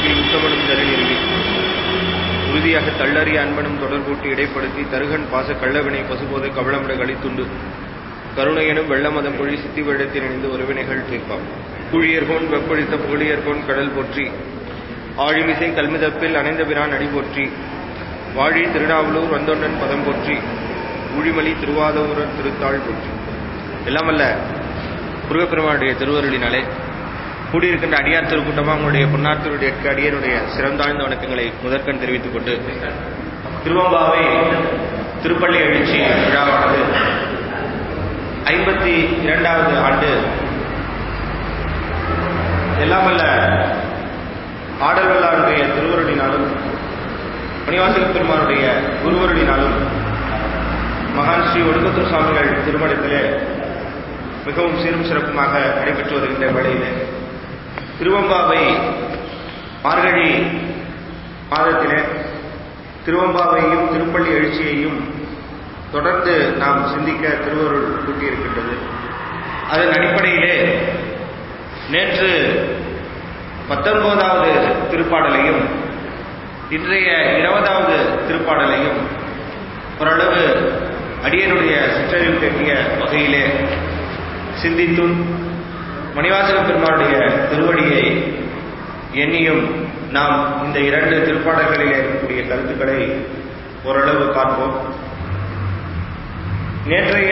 உலகில் உத்தமனும் தருநிறுவி உறுதியாக தள்ளறிய அன்பனும் தொடர்பூட்டி இடைப்படுத்தி தருகன் பாச கள்ளவினை பசுபோதை கவளமிட கழித்துண்டு கருணையனும் வெள்ளமதம் பொழி சித்தி வெள்ளத்தில் இணைந்து ஒருவினைகள் தீர்ப்பாம் குழியர்கோன் வெப்பொழித்த புகழியர்கோன் கடல் போற்றி ஆழிமிசை கல்மிதப்பில் அணைந்த பிரான் அடி போற்றி வாழி திருநாவலூர் வந்தொண்டன் பதம் போற்றி ஊழிமலி திருவாதூரர் திருத்தாள் போற்றி எல்லாமல்ல முருகப்பெருமானுடைய திருவருளினாலே கூடியிருக்கின்ற அடியார் திருக்கூட்டமாக உங்களுடைய பொன்னார்த்தருடைய அடியனுடைய சிறந்தாழ்ந்த வணக்கங்களை முதற்கண் தெரிவித்துக் கொண்டு திருவம்பாவை திருப்பள்ளி எழுச்சி விழாவானது ஐம்பத்தி இரண்டாவது ஆண்டு எல்லாமல்ல ஆடல்வல்லாருடைய திருவருளினாலும் மணிவாசக பெருமானுடைய குருவருளினாலும் மகான் ஸ்ரீ ஒடுக்கத்தூர் சுவாமிகள் திருமணத்திலே மிகவும் சீரும் சிறப்புமாக நடைபெற்று வருகின்ற வேளையிலே திருவம்பாவை மார்கழி மாதத்திலே திருவம்பாவையும் திருப்பள்ளி எழுச்சியையும் தொடர்ந்து நாம் சிந்திக்க திருவருள் கூட்டியிருக்கின்றது அதன் அடிப்படையிலே நேற்று பத்தொன்பதாவது திருப்பாடலையும் இன்றைய இருபதாவது திருப்பாடலையும் ஓரளவு அடியனுடைய சிற்றறிவு கட்டிய வகையிலே சிந்தித்தும் மணிவாசக பெருமானுடைய திருவடியை எண்ணியும் நாம் இந்த இரண்டு திருப்பாடல்களில் இருக்கக்கூடிய கருத்துக்களை ஓரளவு பார்ப்போம் நேற்றைய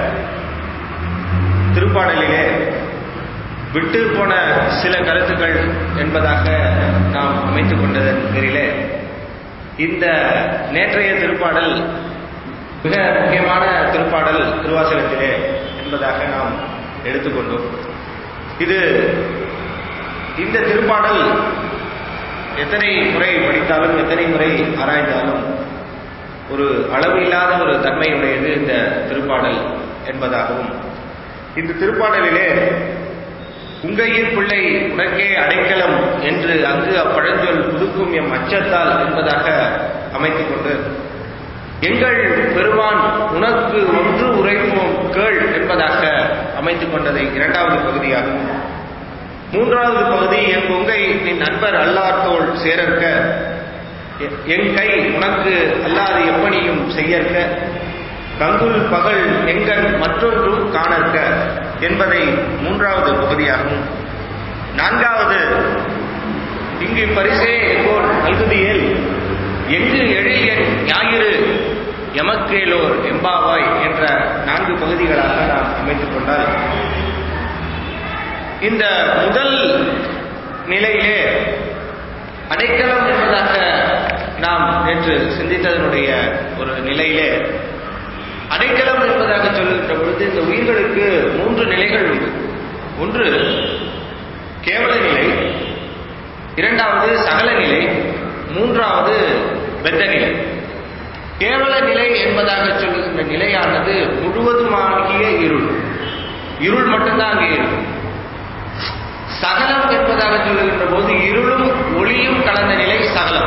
திருப்பாடலிலே விட்டு போன சில கருத்துக்கள் என்பதாக நாம் அமைத்துக் கொண்டதன் பேரிலே இந்த நேற்றைய திருப்பாடல் மிக முக்கியமான திருப்பாடல் திருவாசகத்திலே என்பதாக நாம் எடுத்துக்கொண்டோம் இது இந்த திருப்பாடல் எத்தனை முறை படித்தாலும் எத்தனை முறை ஆராய்ந்தாலும் ஒரு அளவு இல்லாத ஒரு தன்மையுடையது இந்த திருப்பாடல் என்பதாகவும் இந்த திருப்பாடலிலே உங்கையின் பிள்ளை உனக்கே அடைக்கலம் என்று அங்கு அப்பழஞ்சொல் புதுக்கும் எம் அச்சத்தால் என்பதாக அமைத்துக் கொண்டு எங்கள் பெருமான் உனக்கு ஒன்று உரைப்போம் கேள் என்பதாக அமைத்துக் கொண்டதை இரண்டாவது பகுதியாகவும் மூன்றாவது பகுதி என் பொங்கை நின் நண்பர் அல்லாத்தோள் சேரற்க என் கை உனக்கு அல்லாது எப்பணியும் செய்யற்க கங்குல் பகல் எங்கன் மற்றொன்றும் காணற்க என்பதை மூன்றாவது பகுதியாகவும் நான்காவது இங்கு பரிசே எங்கோர் நல்குதியேல் எங்கு எழில் என் ஞாயிறு எமக்கேலோர் எம்பாவாய் என்ற நான்கு பகுதிகளாக நாம் அமைத்துக் கொண்டால் இந்த முதல் நிலையிலே அடைக்கலம் என்பதாக நாம் நேற்று சிந்தித்ததனுடைய ஒரு நிலையிலே அடைக்கலம் என்பதாக சொல்லுகின்ற பொழுது இந்த உயிர்களுக்கு மூன்று நிலைகள் உண்டு ஒன்று கேவல நிலை இரண்டாவது சகல நிலை மூன்றாவது பெத்த நிலை கேவல நிலை என்பதாக சொல்லுகின்ற நிலையானது முழுவதுமாகிய இருள் இருள் மட்டும்தான் அங்கே இருக்கும் சகலம் என்பதாக சொல்லுகின்ற போது இருளும் ஒளியும் கலந்த நிலை சகலம்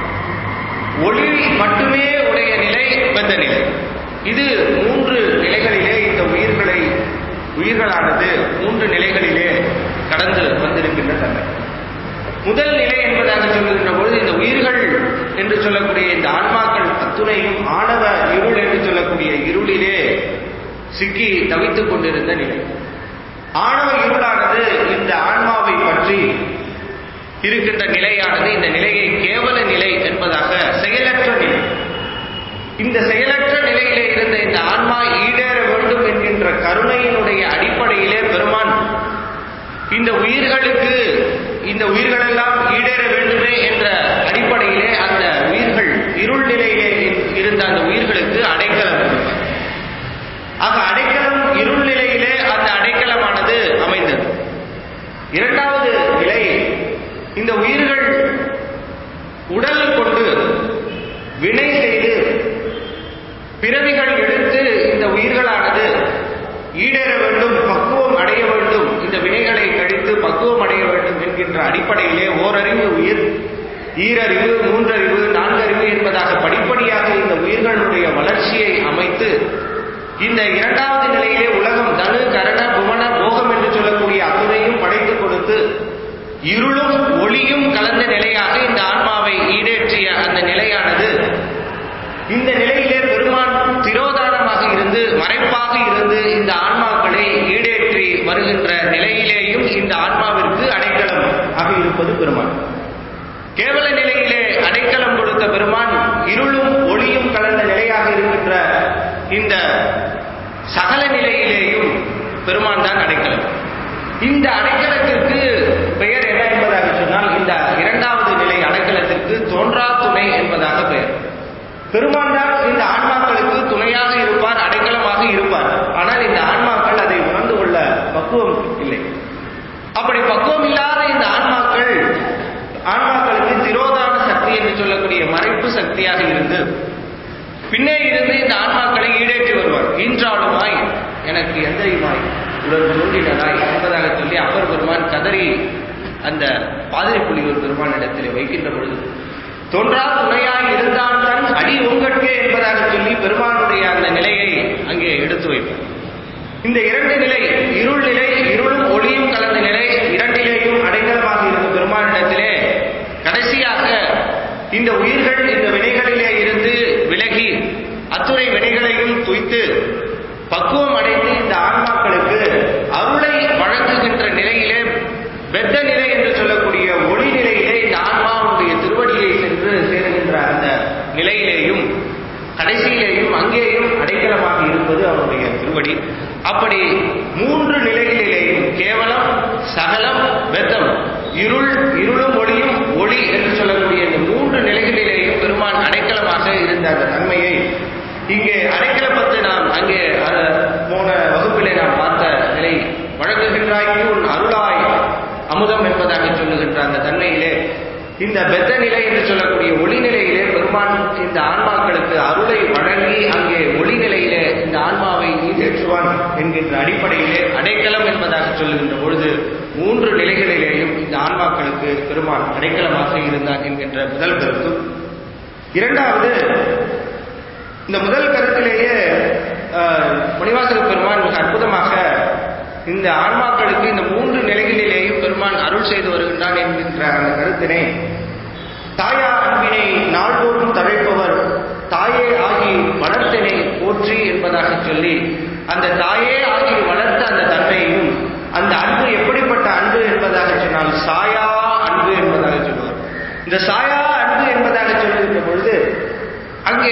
ஒளி மட்டுமே உடைய நிலை பெத்த நிலை இது மூன்று நிலைகளிலே இந்த உயிர்களை உயிர்களானது மூன்று நிலைகளிலே கடந்து வந்திருக்கின்ற தன்மை முதல் நிலை என்பதாக சொல்லுகின்ற பொழுது இந்த உயிர்கள் என்று சொல்லக்கூடிய இந்த ஆன்மாக்கள் அத்துணையும் ஆணவ இருள் என்று சொல்லக்கூடிய இருளிலே சிக்கி தவித்துக் கொண்டிருந்த நிலை ஆணவ இருளானது இந்த ஆன்மாவை பற்றி இருக்கின்ற நிலையானது இந்த நிலையை கேவல நிலை என்பதாக செயலற்ற நிலை இந்த செயலற்ற நிலையிலே இருந்த இந்த ஆன்மா ஈடேற வேண்டும் என்கின்ற கருணையினுடைய அடிப்படையிலே பெருமான் இந்த உயிர்களுக்கு இந்த உயிர்களெல்லாம் ஈடேற வேண்டுமே என்ற அடிப்படையிலே அந்த உயிர்கள் இருள் நிலையிலே இருந்த அந்த உயிர்களுக்கு அடைக்கலம் ஆக அடைக்கலம் இருள் நிலையிலே அந்த அடைக்கலமானது அமைந்தது இரண்டாவது நிலை இந்த உயிர்கள் உடல் கொண்டு வினை செய்து பிறவிகள் எடுத்து இந்த உயிர்களானது ஈடேற வேண்டும் பக்குவம் அடைய வேண்டும் இந்த வினைகளை கழித்து பக்குவம் அடைய வேண்டும் என்கின்ற அடிப்படையிலே ஓரறிவு உயிர் ஈரறிவு மூன்றறிவு நான்கறிவு என்பதாக படிப்படியாக இந்த உயிர்களுடைய வளர்ச்சியை அமைத்து இந்த இரண்டாவது நிலையிலே உலகம் தனு கரண புவன போகம் என்று சொல்லக்கூடிய அத்துணையும் படைத்துக் கொடுத்து இருளும் ஒளியும் கலந்த நிலையாக இந்த ஆன்மாவை ஈடேற்றிய அந்த நிலையானது இந்த நிலையிலே பெருமான் திரோதானமாக இருந்து மறைப்பாக இருந்து இந்த ஆன்மாக்களை ஈடேற்றி வருகின்ற நிலையிலேயும் இந்த ஆன்மாவிற்கு அடைக்கலம் ஆக இருப்பது பெருமான் கேவல நிலையிலே அடைக்கலம் கொடுத்த பெருமான் இருளும் ஒளியும் கலந்த நிலையாக இருக்கின்ற இந்த சகல நிலையிலேயும் பெருமான் தான் அடைக்கலம் இந்த அடைக்கலத்திற்கு பெயர் என்ன என்பதாக சொன்னால் இந்த இரண்டாவது நிலை அடைக்கலத்திற்கு தோன்றா துணை என்பதாக பெயர் பெருமான் தான் இந்த ஆன்மாக்களுக்கு துணையாக இருப்பார் அடைக்கலமாக இருப்பார் ஆனால் இந்த ஆன்மாக்கள் அதை உணர்ந்து கொள்ள பக்குவம் இல்லை அப்படி பக்குவம் இல்லாத இந்த ஆன்மாக்கள் ஆன்மாக்களுக்கு திரோதான சக்தி என்று சொல்லக்கூடிய மறைப்பு சக்தியாக இருந்து பின்னே இருந்து இந்த ஆன்மாக்களை ஈடேற்றி வருவார் ஈன்றாளுமாய் எனக்கு எந்தையுமாய் உடன் தோன்றினதாய் என்பதாக சொல்லி அப்பர் பெருமான் கதறி அந்த பாதிரி புலியூர் பெருமானிடத்தில் வைக்கின்ற பொழுது தோன்றா துணையாய் இருந்தான் தன் அடி உங்கட்கே என்பதாக சொல்லி பெருமானுடைய அந்த நிலையை அங்கே எடுத்து வைப்பார் இந்த இரண்டு நிலை இருள் நிலை இருளும் ஒளியும் கலந்த நிலை இரண்டிலேயும் அடைக்கலமாக இருந்த பெருமானிடத்திலே கடைசியாக இந்த உயிர்கள் இந்த வினைகளிலே இருந்து விலகி அத்துறை வினைகளையும் துய்த்து பக்குவம் அடைந்து இந்த ஆன்மாக்களுக்கு அருளை வழங்குகின்ற நிலையிலே பெத்த நிலை என்று சொல்லக்கூடிய ஒளி நிலையிலே இந்த ஆன்மாவுடைய திருவடியை சென்று சேருகின்ற அந்த நிலையிலேயும் கடைசியிலேயும் அங்கேயும் அடைக்கலமாக இருப்பது அவருடைய திருவடி அப்படி மூன்று நிலைகளிலேயும் கேவலம் சகலம் வெத்தம் இருள் இருளும் ஒளியும் ஒளி என்று சொல்லக்கூடிய இந்த மூன்று நிலைகளிலேயும் பெருமான் அடைக்கலமாக இருந்த அந்த தன்மையை இங்கே அடைக்கலப்பத்து நாம் அங்கே அஹ், போன வகுப்பிலே நாம் பார்த்த நிலை வழங்குகின்றாய்க்கு உன் அருளாய் அமுதம் என்பதாக சொல்லுகின்ற அந்த தன்மையிலே இந்த பெத்த நிலை என்று சொல்லக்கூடிய ஒளி நிலையிலே பெருமான் இந்த ஆன்மாக்களுக்கு அருளை வழங்கி அங்கே ஒளி நிலையிலே இந்த ஆன்மாவை ஈடேற்றுவான் என்கின்ற அடிப்படையிலே அடைக்கலம் என்பதாக சொல்லுகின்ற பொழுது மூன்று நிலைகளிலேயும் இந்த ஆன்மாக்களுக்கு பெருமான் அடைக்கலமாக இருந்தான் என்கின்ற முதல் கருத்தும் இரண்டாவது இந்த முதல் கருத்திலேயே அஹ், மணிவாசக பெருமான் மிக அற்புதமாக இந்த ஆன்மாக்களுக்கு இந்த மூன்று நிலைகளிலேயும் பெருமான் அருள் செய்து வருகின்றான் என்கின்ற அந்த கருத்தினை தாயா அன்பினை நாள்தோறும் தழைப்பவர் தாயே ஆகி வளர்த்தனை போற்றி என்பதாக சொல்லி அந்த தாயே ஆகி வளர்த்த அந்த தன்மையையும் அந்த அன்பு எப்படிப்பட்ட அன்பு என்பதாக சொன்னால் சாயா அன்பு என்பதாக சொல்லுவார் இந்த சாயா அன்பு என்பதாக சொல்லுகின்ற பொழுது அங்கே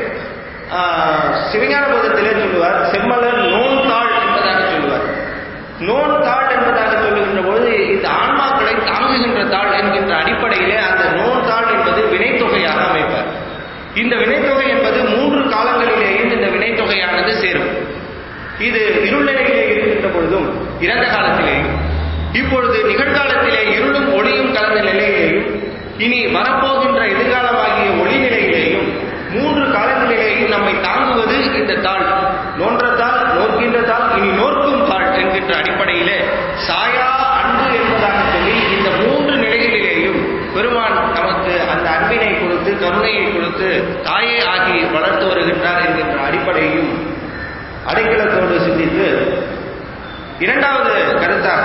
ஆஹ், சிவஞான போதத்திலே சொல்லுவார் செம்மலர் நோன் தாள் என்பதாக சொல்லுவார் நோன் தாள் என்பதாக சொல்லுகின்ற பொழுது இந்த ஆன்மாக்களை தாங்குகின்ற தாள் என்கின்ற அடிப்படையிலே அந்த நோன் தாள் என்பது வினைத்தொகையாக அமைப்பார் இந்த வினைத்தொகை என்பது மூன்று காலங்களிலேயும் இந்த வினைத்தொகையானது சேரும் இது இருள் நிலையிலே இருக்கின்ற பொழுதும் இறந்த காலத்திலேயும் இப்பொழுது நிகழ்காலத்திலே இருளும் ஒளியும் கலந்த நிலையிலேயும் இனி வரப்போகின்ற எதிர்காலமாகிய ஒளி நிலையிலேயும் மூன்று காலங்களிலேயும் நம்மை தாங்குவது இந்த தாள் நோன்றத்தால் நோக்கின்ற தாள் இனி நோக்கும் தாள் என்கின்ற அடிப்படையிலே சாயா அன்பு என்பதாக சொல்லி இந்த மூன்று நிலைகளிலேயும் பெருமான் நமக்கு அந்த அன்பினை கொடுத்து கருணையை கொடுத்து தாயே ஆகி வளர்த்து வருகின்றார் என்கின்ற அடிப்படையையும் அடைக்கலத்தோடு சிந்தித்து இரண்டாவது கருத்தாக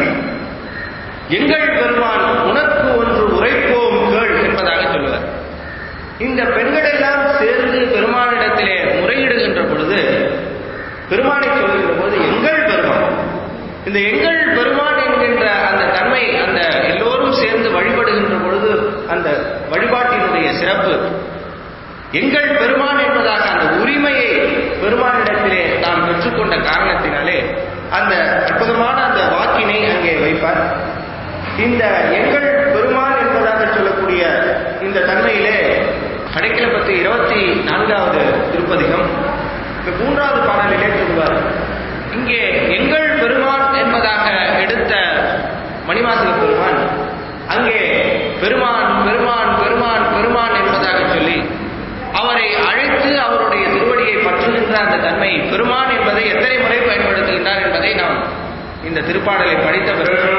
எங்கள் பெருமான் உனக்கு ஒன்று உரைப்போம் கேள் என்பதாக சொல்லுவார் இந்த பெண்கள் எல்லாம் சேர்ந்து பெருமானிடத்திலே முறையிடுகின்ற பொழுது பெருமானை சொல்லுகின்ற பொழுது எங்கள் பெருமான் இந்த எங்கள் பெருமான் என்கின்ற அந்த தன்மை அந்த எல்லோரும் சேர்ந்து வழிபடுகின்ற பொழுது அந்த வழிபாட்டினுடைய சிறப்பு எங்கள் பெருமான் என்பதாக அந்த உரிமையை பெருமானிடத்திலே நாம் பெற்றுக்கொண்ட காரணத்தினாலே அந்த அற்புதமான அந்த வாக்கினை அங்கே வைப்பார் இந்த எங்கள் பெருமான் என்பதாக சொல்லக்கூடிய இந்த தன்மையிலே கடைக்கில பத்து இருபத்தி நான்காவது திருப்பதிகம் இந்த மூன்றாவது பாடலிலே சொல்வார் இங்கே எங்கள் பெருமான் என்பதாக எடுத்த மணிவாசக பெருமான் அங்கே பெருமான் பெருமான் பெருமான் பெருமான் என்பதாக சொல்லி அவரை அழைத்து அவருடைய திருவடியை பற்றுகின்ற அந்த தன்மை பெருமான் என்பதை எத்தனை முறை பயன்படுத்துகின்றார் என்பதை நாம் இந்த திருப்பாடலை படித்த பிறகு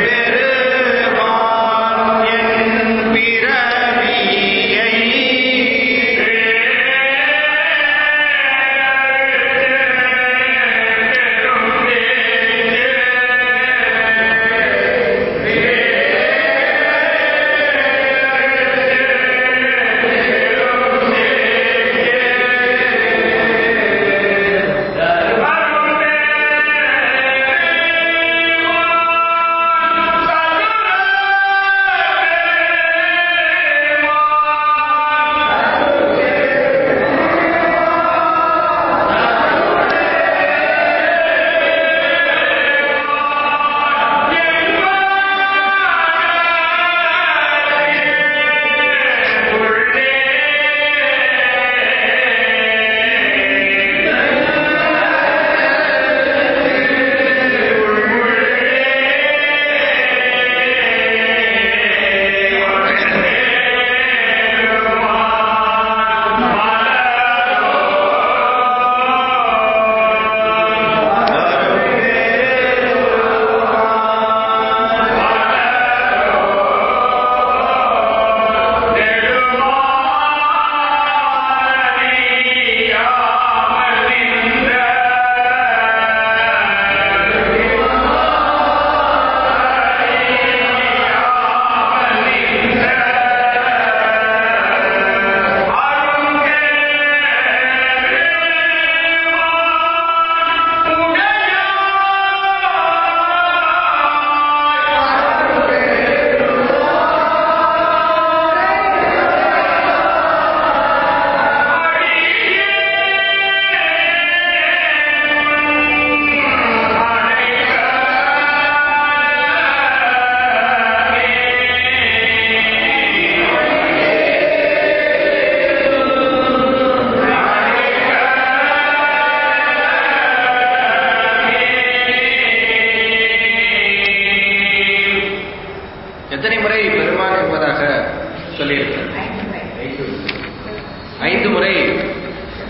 பெருமான் என் பிறவியை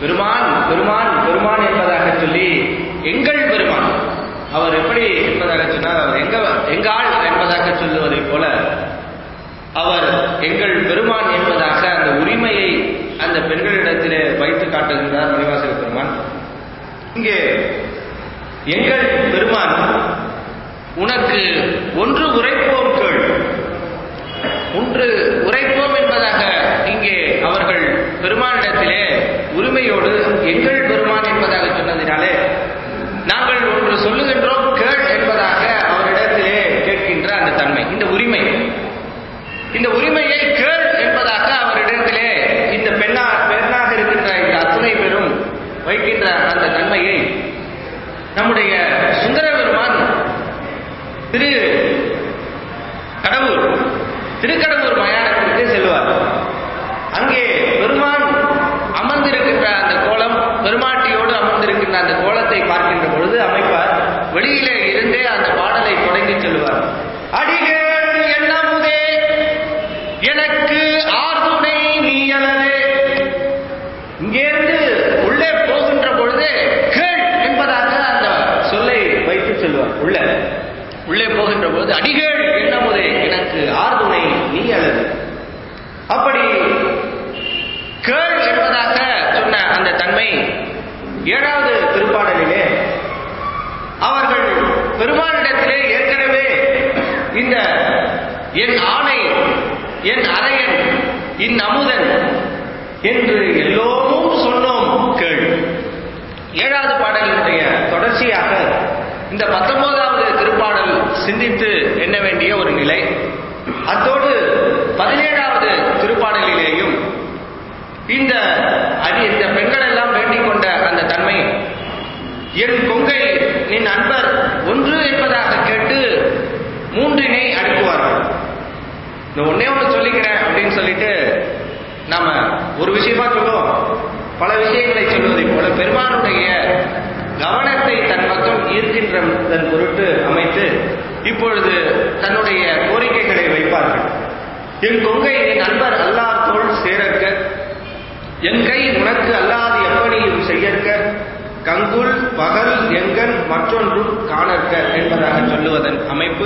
பெருமான் பெருமான் பெருமான் என்பதாக சொல்லி எங்கள் பெருமான் அவர் எப்படி என்பதாக சொன்னார் அவர் எங்க எங்காள் என்பதாக சொல்லுவதைப் போல அவர் எங்கள் பெருமான் என்பதாக அந்த உரிமையை அந்த பெண்களிடத்திலே வைத்து காட்டுகின்றார் மணிவாசக பெருமான் இங்கே எங்கள் பெருமான் உனக்கு ஒன்று உரைப்போம் கேள் ஒன்று உரைப்போம் என்பதாக இங்கே அவர்கள் பெருமானிடத்திலே உரிமையோடு எங்கள் பெருமான் என்பதாக சொன்னதினாலே நாங்கள் ஒன்று சொல்லுகின்றோம் கேள் என்பதாக அவரிடத்திலே கேட்கின்ற அந்த தன்மை இந்த உரிமை இந்த உரிமையை கேள் என்பதாக அவரிடத்திலே இந்த பெண்ணா பெண்ணாக இருக்கின்ற இந்த அத்துணை பேரும் வைக்கின்ற அந்த தன்மையை நம்முடைய சுந்தர பெருமான் திரு கடவுர் திருக்கடவுர் மயானத்திற்கு செல்வார் அங்கே பெருமான் அமர்ந்திருக்கின்ற அந்த கோலம் பெருமாட்டியோடு அமர்ந்திருக்கின்ற அந்த கோலத்தை பார்க்கின்ற பொழுது அமைப்பார் வெளியிலே இருந்தே அந்த பாடலை தொடங்கி செல்வார் அடிகள் எண்ணமுதே எனக்கு ஆர்துணை நீ அல்லவே இங்கேருந்து உள்ளே போகின்ற பொழுது கேள் என்பதாக அந்த சொல்லை வைத்து செல்வார் உள்ள உள்ளே போகின்ற பொழுது அடிகள் என்னமுதே எனக்கு ஆர்துணை நீ அல்லது அப்படி கேள் என்பதாக சொன்ன அந்த தன்மை ஏழாவது திருப்பாடலிலே அவர்கள் பெருமானிடத்திலே ஏற்கனவே இந்த என் ஆணை என் அரையன் இன் அமுதன் என்று எல்லோரும் சொன்னோம் கேள் ஏழாவது பாடலினுடைய தொடர்ச்சியாக இந்த பத்தொன்பதாவது திருப்பாடல் சிந்தித்து எண்ண வேண்டிய ஒரு நிலை அத்தோடு பதினேழாவது திருப்பாடலிலேயும் இந்த அடி இந்த பெண்கள் எல்லாம் வேண்டிக் கொண்ட அந்த தன்மை என் கொங்கை நின் அன்பர் ஒன்று என்பதாக கேட்டு மூன்றினை அடுக்குவார்கள் இந்த ஒன்னே ஒன்று சொல்லிக்கிறேன் அப்படின்னு சொல்லிட்டு நாம ஒரு விஷயமா சொல்லுவோம் பல விஷயங்களை சொல்வதை போல பெருமானுடைய கவனத்தை தன் பக்கம் ஈர்க்கின்றதன் பொருட்டு அமைத்து இப்பொழுது தன்னுடைய கோரிக்கைகளை வைப்பார்கள் என் கொங்கை என் நண்பர் அல்லார் தோல் சேரற்க என் கை உனக்கு அல்லாது எப்படியும் செய்யற்க கங்குல் பகல் எங்கன் மற்றொன்றும் காணற்க என்பதாக சொல்லுவதன் அமைப்பு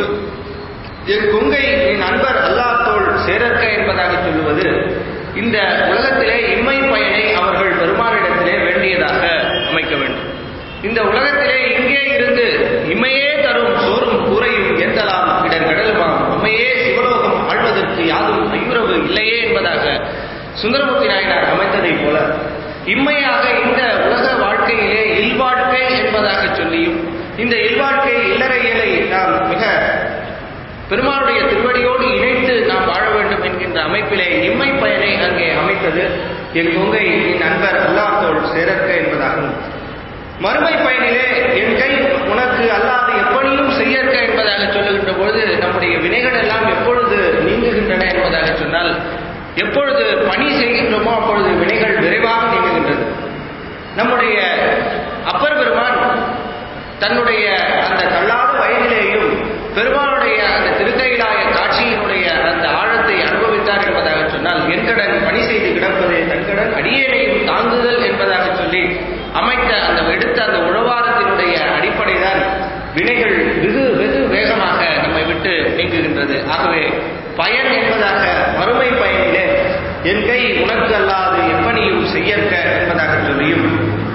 என் கொங்கை என் நண்பர் அல்லாத்தோள் சேரற்க என்பதாக சொல்லுவது இந்த உலகத்திலே இம்மை பயனை அவர்கள் பெருமானிடத்திலே வேண்டியதாக அமைக்க வேண்டும் இந்த உலகத்திலே இங்கே இருந்து இம்மையே தரும் சோறும் கூரையும் எந்தலாம் இடர் கடலுமாம் உண்மையே சிவலோகம் ஆழ்வதற்கு யாதும் ஐயுறவு இல்லையே என்பதாக சுந்தரமூர்த்தி நாயனார் அமைத்ததைப் போல இம்மையாக இந்த உலக வாழ்க்கையிலே இல்வாழ்க்கை என்பதாக சொல்லியும் இந்த இல்வாழ்க்கை இல்லறையலை நாம் மிக பெருமானுடைய திருவடியோடு இணைத்து நாம் வாழ வேண்டும் என்கின்ற அமைப்பிலே இம்மை பயனை அங்கே அமைத்தது என் கொங்கை என் நண்பர் அல்லாத்தோள் சேரற்க என்பதாகும் மறுமை பயனிலே என் கை உனக்கு அல்லாது எப்படியும் செய்யற்க என்பதாக சொல்லுகின்ற பொழுது நம்முடைய வினைகள் எல்லாம் எப்பொழுது நீங்குகின்றன என்பதாக சொன்னால் எப்பொழுது பணி செய்கின்றோமோ அப்பொழுது வினைகள் விரைவாக நீங்குகின்றது நம்முடைய அப்பர் பெருமான் தன்னுடைய அந்த தள்ளாத வயதிலேயும் பெருமானுடைய அந்த திருக்கையிலாய காட்சியினுடைய அந்த ஆழத்தை அனுபவித்தார் என்பதாக சொன்னால் என்கடன் பணி செய்து கிடப்பது தன்கடன் அடியேனையும் தாங்குதல் என்பதாக சொல்லி அமைத்த அந்த எடுத்த அந்த உழவாரத்தினுடைய அடிப்படைதான் வினைகள் வெகு வெகு வேகமாக நம்மை விட்டு நீங்குகின்றது ஆகவே பயன் என்பதாக மறுமை பயனிலே என் கை உனக்கு அல்லாது எப்பணியும் செய்யற்க என்பதாக சொல்லியும்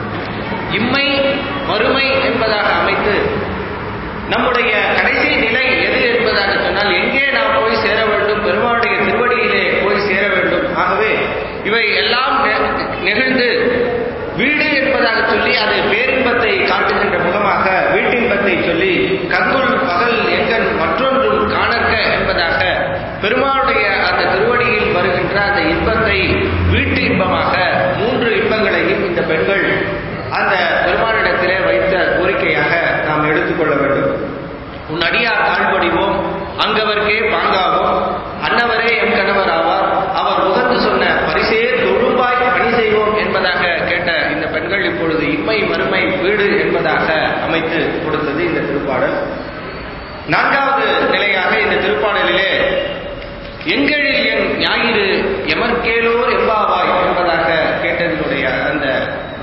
இம்மை மறுமை என்பதாக அமைத்து நம்முடைய கடைசி நிலை எது என்பதாக சொன்னால் எங்கே நாம் போய் சேர வேண்டும் பெருமானுடைய திருவடியிலே போய் சேர வேண்டும் ஆகவே இவை எல்லாம் நெ- நெகிழ்ந்து வீடு என்பதாக சொல்லி அது பேரின்பத்தை காட்டுகின்ற முகமாக வீட்டின்பத்தை சொல்லி கங்குல் பகல் எங்கன் மற்றொன்றும் காணற்க என்பதாக பெருமானுடைய அந்த திருவடியில் வருகின்ற அந்த இன்பத்தை வீட்டு இன்பமாக மூன்று இன்பங்களையும் இந்த பெண்கள் அந்த பெருமானிடத்திலே வைத்த கோரிக்கையாக நாம் எடுத்துக்கொள்ள வேண்டும் உன் அடியார் தாழ்படிவோம் அங்கவர்க்கே பாங்காவோம் அன்னவரே எம் கணவர் ஆவார் அவர் உகந்து சொன்ன பரிசே தொழும்பாய் பணி செய்வோம் என்பதாக கேட்ட இந்த பெண்கள் இப்பொழுது இம்மை மறுமை வீடு என்பதாக அமைத்து கொடுத்தது இந்த திருப்பாடல் நான்காவது நிலையாக இந்த திருப்பாடலிலே எங்களில் என் ஞாயிறு எமர்கேலோர் எம்பாவாய் என்பதாக கேட்டதனுடைய அந்த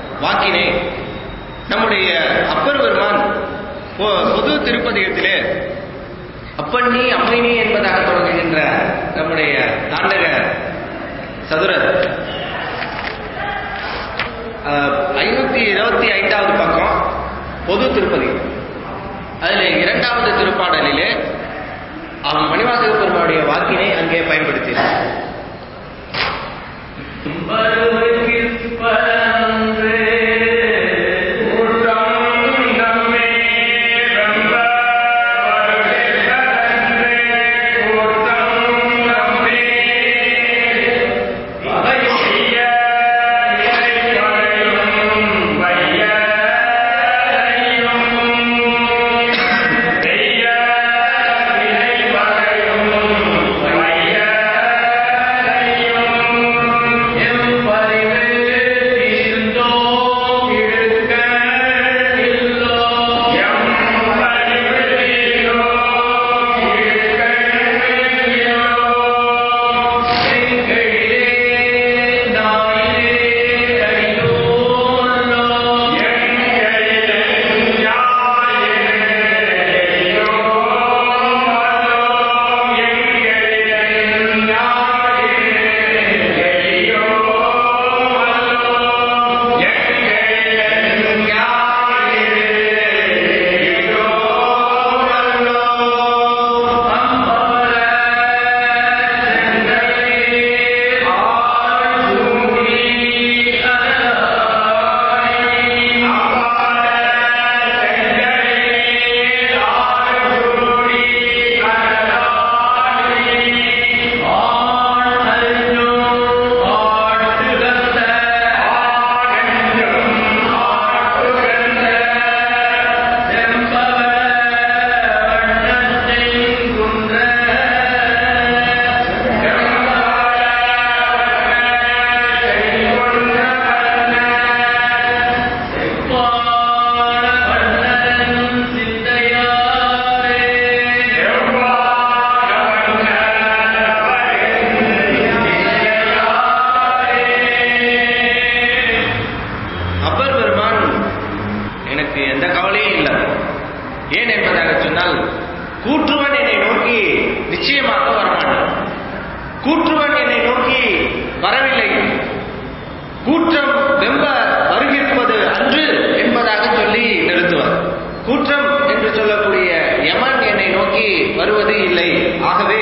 திருப்பதிகத்திலே அப்பண்ணி அம்மைனி என்பதாக தொடங்குகின்ற நம்முடைய தாண்டக சதுரர் ஐநூத்தி இருபத்தி ஐந்தாவது பக்கம் பொது திருப்பதி அதில் இரண்டாவது திருப்பாடலிலே அவன் மணிவாசக பெருமானுடைய வாக்கினை அங்கே பயன்படுத்தினார் அப்பர் பெருமான் எனக்கு எந்த கவலையும் இல்லை ஏன் என்பதாக சொன்னால் கூற்றுவன் என்னை நோக்கி நிச்சயமாக வரமாட்டான் கூற்றுவன் என்னை நோக்கி வரவில்லை கூற்றம் வெம்ப வருகிருப்பது அன்று என்பதாக சொல்லி நிறுத்துவார் கூற்றம் என்று சொல்லக்கூடிய யமன் என்னை நோக்கி வருவது இல்லை ஆகவே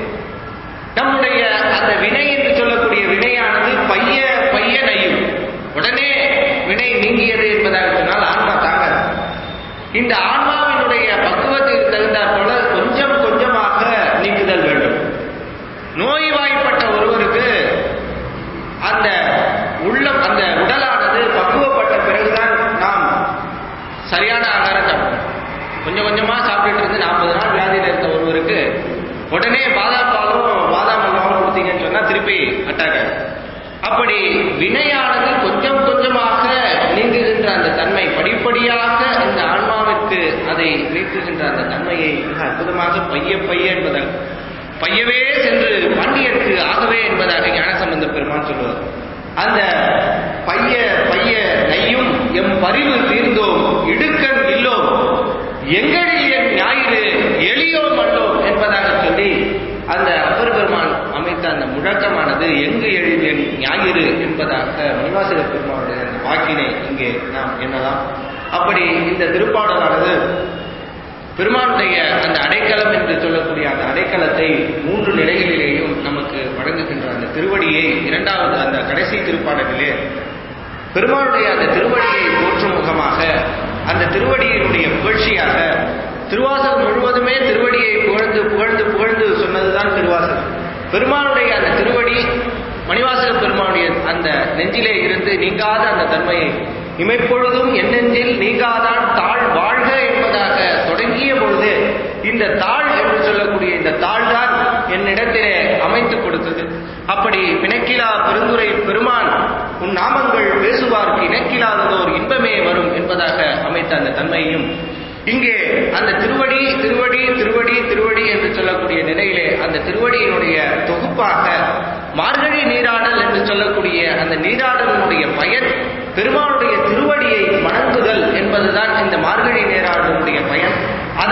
நம்முடைய அந்த வினை என்று சொல்லக்கூடிய வினையானது பைய பைய நையும் உடனே வினை நீங்கியது என்பதாக சொன்னால் ஆன்மா தாங்காது இந்த ஆன்மாவினுடைய பக்குவத்திற்கு தகுந்தாற் போல கொஞ்சம் கொஞ்சமாக நீக்குதல் வேண்டும் நோய்வாய்ப்பட்ட ஒருவருக்கு அந்த உள்ளம் அந்த உடலானது பக்குவப்பட்ட பிறகுதான் நாம் சரியான ஆகாரம் சாப்பிடணும் கொஞ்சம் கொஞ்சமா சாப்பிட்டுட்டு இருந்து நாற்பது நாள் வியாதியில் இருந்த ஒருவருக்கு உடனே பாதாம் பாலும் பாதாம் அல்வாவும் கொடுத்தீங்கன்னு சொன்னா திருப்பி அட்டாக் ஆகும் அப்படி வினையானது கொஞ்சம் கொஞ்சமாக நீங்குகின்ற அந்த தன்மை படிப்படியாக இந்த ஆன்மாவிற்கு அதை நீக்குகின்ற அந்த தன்மையை மிக அற்புதமாக பைய பைய என்பதாக பையவே சென்று பாண்டியருக்கு ஆகவே என்பதாக ஞானசம்பந்த பெருமான் சொல்லுவார் அந்த பைய பைய நையும் எம் பரிவு தீர்ந்தோம் இடுக்கண் இல்லோம் எங்களில் என் ஞாயிறு எளியோம் அல்லோம் என்பதாக சொல்லி அந்த அப்பர் பெருமான் அமைத்த அந்த முழக்கமானது எங்கு எழில் என் ஞாயிறு என்பதாக மணிவாசக பெருமானுடைய அந்த வாக்கினை இங்கே நாம் எண்ணலாம் அப்படி இந்த திருப்பாடலானது பெருமானுடைய அந்த அடைக்கலம் என்று சொல்லக்கூடிய அந்த அடைக்கலத்தை மூன்று நிலைகளிலேயும் நமக்கு வழங்குகின்ற அந்த திருவடியை இரண்டாவது அந்த கடைசி திருப்பாடலிலே பெருமானுடைய அந்த திருவடியை போற்றும் முகமாக அந்த திருவடியினுடைய புகழ்ச்சியாக திருவாசகம் முழுவதுமே திருவடியை புகழ்ந்து புகழ்ந்து புகழ்ந்து சொன்னதுதான் திருவாசகம் பெருமானுடைய அந்த திருவடி மணிவாசக பெருமானுடைய அந்த நெஞ்சிலே இருந்து நீங்காத அந்த தன்மையை இமைப்பொழுதும் என் நெஞ்சில் நீங்காதான் தாழ் வாழ்க என்பதாக தொடங்கிய பொழுது இந்த தாழ் என்று சொல்லக்கூடிய இந்த தாழ் தான் என்னிடத்திலே அமைத்து கொடுத்தது அப்படி பிணக்கிலா பெருந்துரை பெருமான் உன் நாமங்கள் பேசுவார்க்கு இணக்கிலாததோர் இன்பமே வரும் என்பதாக அமைத்த அந்த தன்மையும் இங்கே அந்த திருவடி திருவடி திருவடி திருவடி என்று சொல்லக்கூடிய நிலையிலே அந்த திருவடியினுடைய தொகுப்பாக மார்கழி நீராடல் என்று சொல்லக்கூடிய அந்த நீராடலினுடைய பயன் பெருமானுடைய திருவடியை வணங்குதல் என்பதுதான் இந்த மார்கழி நீராடலுடைய பயன்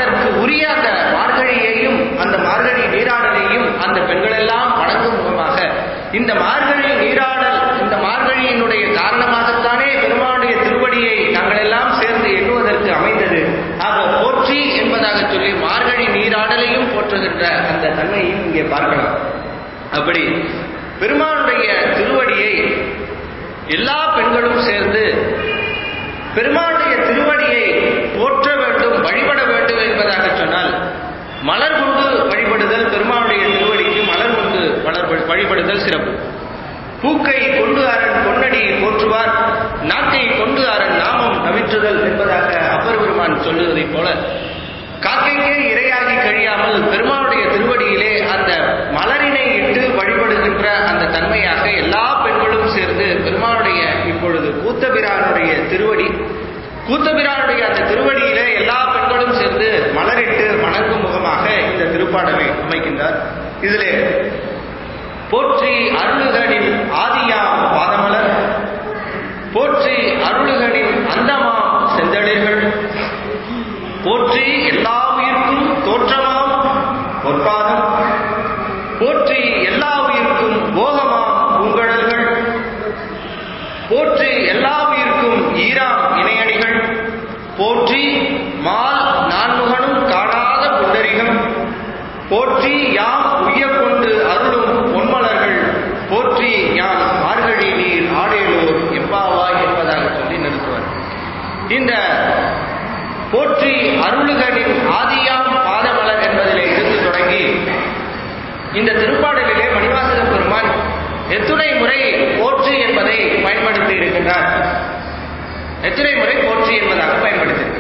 இந்த மார்கழி நீராடல் இந்த மார்கழியினுடைய காரணமாகத்தானே பெருமானுடைய திருவடியை நாங்கள் எல்லாம் சேர்ந்து எண்ணுவதற்கு அமைந்தது ஆக போற்றி என்பதாக சொல்லி மார்கழி நீராடலையும் போற்றுகின்ற அந்த தன்மையும் இங்கே பார்க்கலாம் அப்படி பெருமானுடைய திருவடியை எல்லா பெண்களும் சேர்ந்து பெருமானுடைய திருவடியை போற்ற வேண்டும் வழிபட வேண்டும் என்பதாக சொன்னால் மலர் கொண்டு வழிபடுதல் பெருமானுடைய திருவடிக்கு மலர் கொண்டு மலர் வழிபடுதல் சிறப்பு பூக்கை கொண்டு அரண் பொன்னடி போற்றுவார் நாக்கை கொண்டு அரண் நாமம் நவிற்றுதல் என்பதாக அப்பர் பெருமான் சொல்லுவதைப் போல காக்கைக்கே இரையாகி கழியாமல் பெருமானுடைய திருவடியிலே அந்த மலரினை இட்டு வழிபடுகின்ற அந்த தன்மையாக எல்லா பெண்களும் சேர்ந்து பெருமானுடைய இப்பொழுது கூத்தபிரானுடைய திருவடி கூத்தபிரானுடைய அந்த திருவடியிலே எல்லா பெண்களும் சேர்ந்து மலரிட்டு வணங்கும் முகமாக இந்த திருப்பாடலை அமைக்கின்றார் இதிலே போற்றி அருளுகனின் ஆதியாம் பாதமலர் போற்றி அருளுகனின் அந்தமாம் செந்தளிர்கள் போற்றி எல்லா உயிர்க்கும் தோற்றமாம் பொற்பாதம் போற்றி எல்லா உயிர்க்கும் போகமாம் பூங்கழல்கள் போற்றி எல்லா உயிர்க்கும் ஈராம் இணையணிகள் போற்றி மால் நான்முகனும் காணாத புண்டரிகம் போற்றி யாம் உய்ய கொண்டு அருளும் பொன்மலர்கள் போற்றி யாம் மார்கழி நீர் ஆடேலோர் எப்பாவாய் என்பதாக சொல்லி நிறுத்துவார் இந்த போற்றி அருளுகளின் ஆதியாம் பாதமலர் என்பதிலே இருந்து தொடங்கி இந்த திருப்பாடலிலே மணிவாசக பெருமான் எத்துணை முறை போற்றி என்பதை பயன்படுத்தி இருக்கின்றார் எத்தனை முறை போற்றி என்பதாக பயன்படுத்தியிருக்கிறார்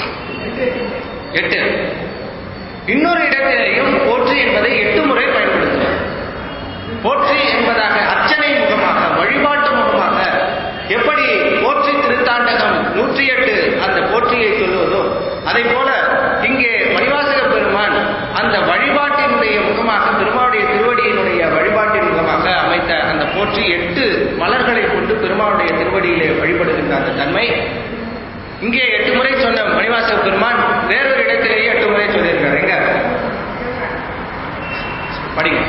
எட்டு இன்னொரு இடத்திலேயும் போற்றி என்பதை எட்டு முறை பயன்படுத்துவார் போற்றி என்பதாக அர்ச்சனை முகமாக வழிபாட்டு முகமாக எப்படி போற்றி திருத்தாண்டகம் நூற்றி எட்டு அந்த போற்றியை சொல்லுவதோ அதை போல இங்கே மணிவாசக பெருமான் அந்த வழிபாட்டினுடைய முகமாக பெருமாளுடைய திருவடியினுடைய வழிபாட்டின் முகமாக அமைத்த அந்த போற்றி எட்டு மலர்களை கொண்டு பெருமாளுடைய திருவடியிலே வழிபடுகின்ற அந்த தன்மை இங்கே எட்டு முறை சொன்ன மணிவாசக பெருமான் வேறொரு இடத்திலேயே எட்டு முறை சொல்லியிருக்காரு எங்க படிங்க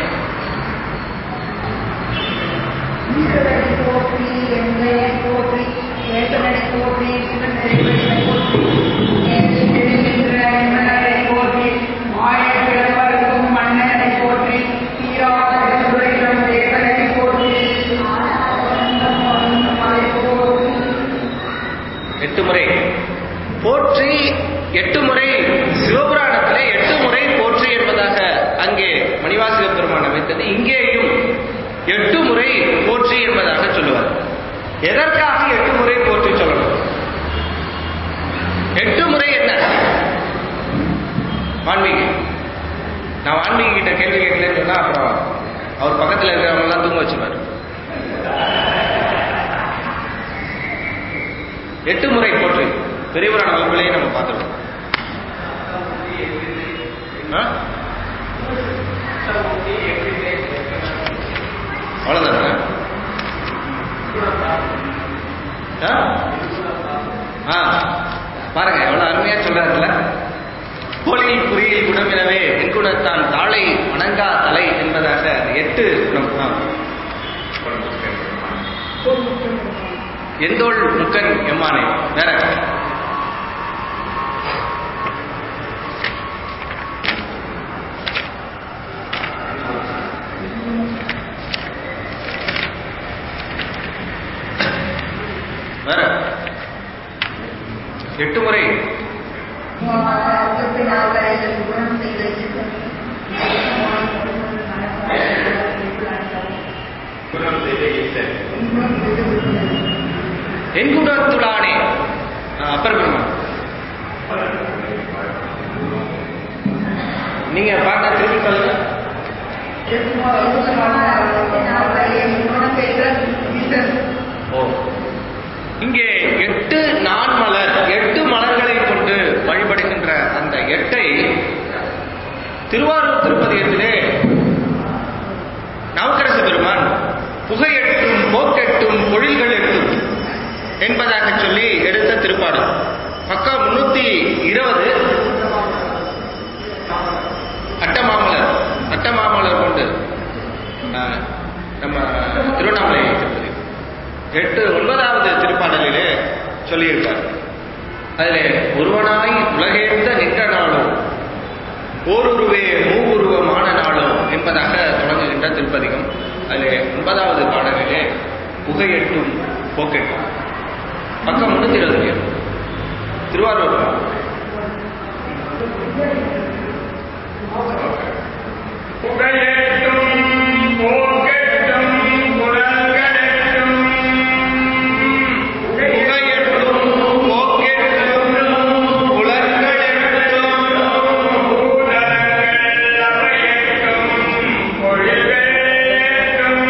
ஈஸ்வரனை போற்றி எங்களை போற்றி ஏசனை போற்றி சிவனை போற்றி ஏற்றி திரிகின்ற எம்மனை போற்றி மாய பிறவருக்கும் மன்னனை போற்றி தீராத திருவுரையும் தேவனை போற்றி மலை போற்றி எட்டு முறை போற்றி எட்டு முறை சிவபுராணத்திலே எட்டு முறை போற்றி என்பதாக அங்கே மணிவாசக பெருமான் அமைத்தது இங்கேயும் எட்டு முறை போற்றி என்பதாக சொல்லுவார் எதற்காக எட்டு முறை போற்றி சொல்லணும் எட்டு முறை என்ன வான்மீகி நான் வான்மீகி கிட்ட கேள்வி கேட்கலன்னு சொன்னா அப்புறம் அவர் பக்கத்துல இருக்கிறவங்க எல்லாம் தூங்க வச்சுப்பாரு எட்டு முறை போற்றி பெரியவரான வகுப்பிலேயே நம்ம பார்த்துருக்கோம் ஆ? அவ்வளவுதானே ஆ? ஆ பாருங்க எவ்வளவு அருமையா சொல்றாருல்ல கோழியில் குறியில் குணமினவே என்குணத்தான் தாளை வணங்கா தலை என்பதாக அந்த எட்டு குணம் ஆ. எந்தோள் முக்கன் எம்மானே வேற வேற எட்டு முறை குணம் செய்த என்குணத்துளானே ஆ, அப்பர் பெருமான் நீங்க பார்க்க திருப்பி சொல்லுங்க ஓ இங்கே எட்டு நான் மலர் எட்டு மலர்களை கொண்டு வழிபடுகின்ற அந்த எட்டை திருவாரூர் திருப்பதியத்திலே நவக்கரசு பெருமான் புகையெட்டும் போக்கெட்டும் பொழில்கள் எட்டும் என்பதாக சொல்லி எடுத்த திருப்பாடல் பக்கம் முன்னூத்தி இருபது அட்டமாமலர் அட்டமாமலர் கொண்டு ஆஹ், நம்ம நம்ம திருவண்ணாமலை திருப்பதி எட்டு ஒன்பதாவது திருப்பாடலிலே சொல்லியிருக்கார் அதிலே ஒருவனாய் உலகேந்த நின்ற நாளோ ஓருருவே மூவுருவமான நாளோ என்பதாக தொடங்குகின்ற திருப்பதிகம் அதிலே ஒன்பதாவது பாடலிலே புகையெட்டும் போக்கெட்டும் பக்கம் முன்னூத்தி இருபத்தி ஏழு திருவாரூர் புகையட்டும் போக்கெட்டும் குரல்களெட்டும் புகையெட்டும் போக்கெட்டும் புலன்களெட்டும் பூதங்கள் அவையட்டும் பொழிவேட்டும்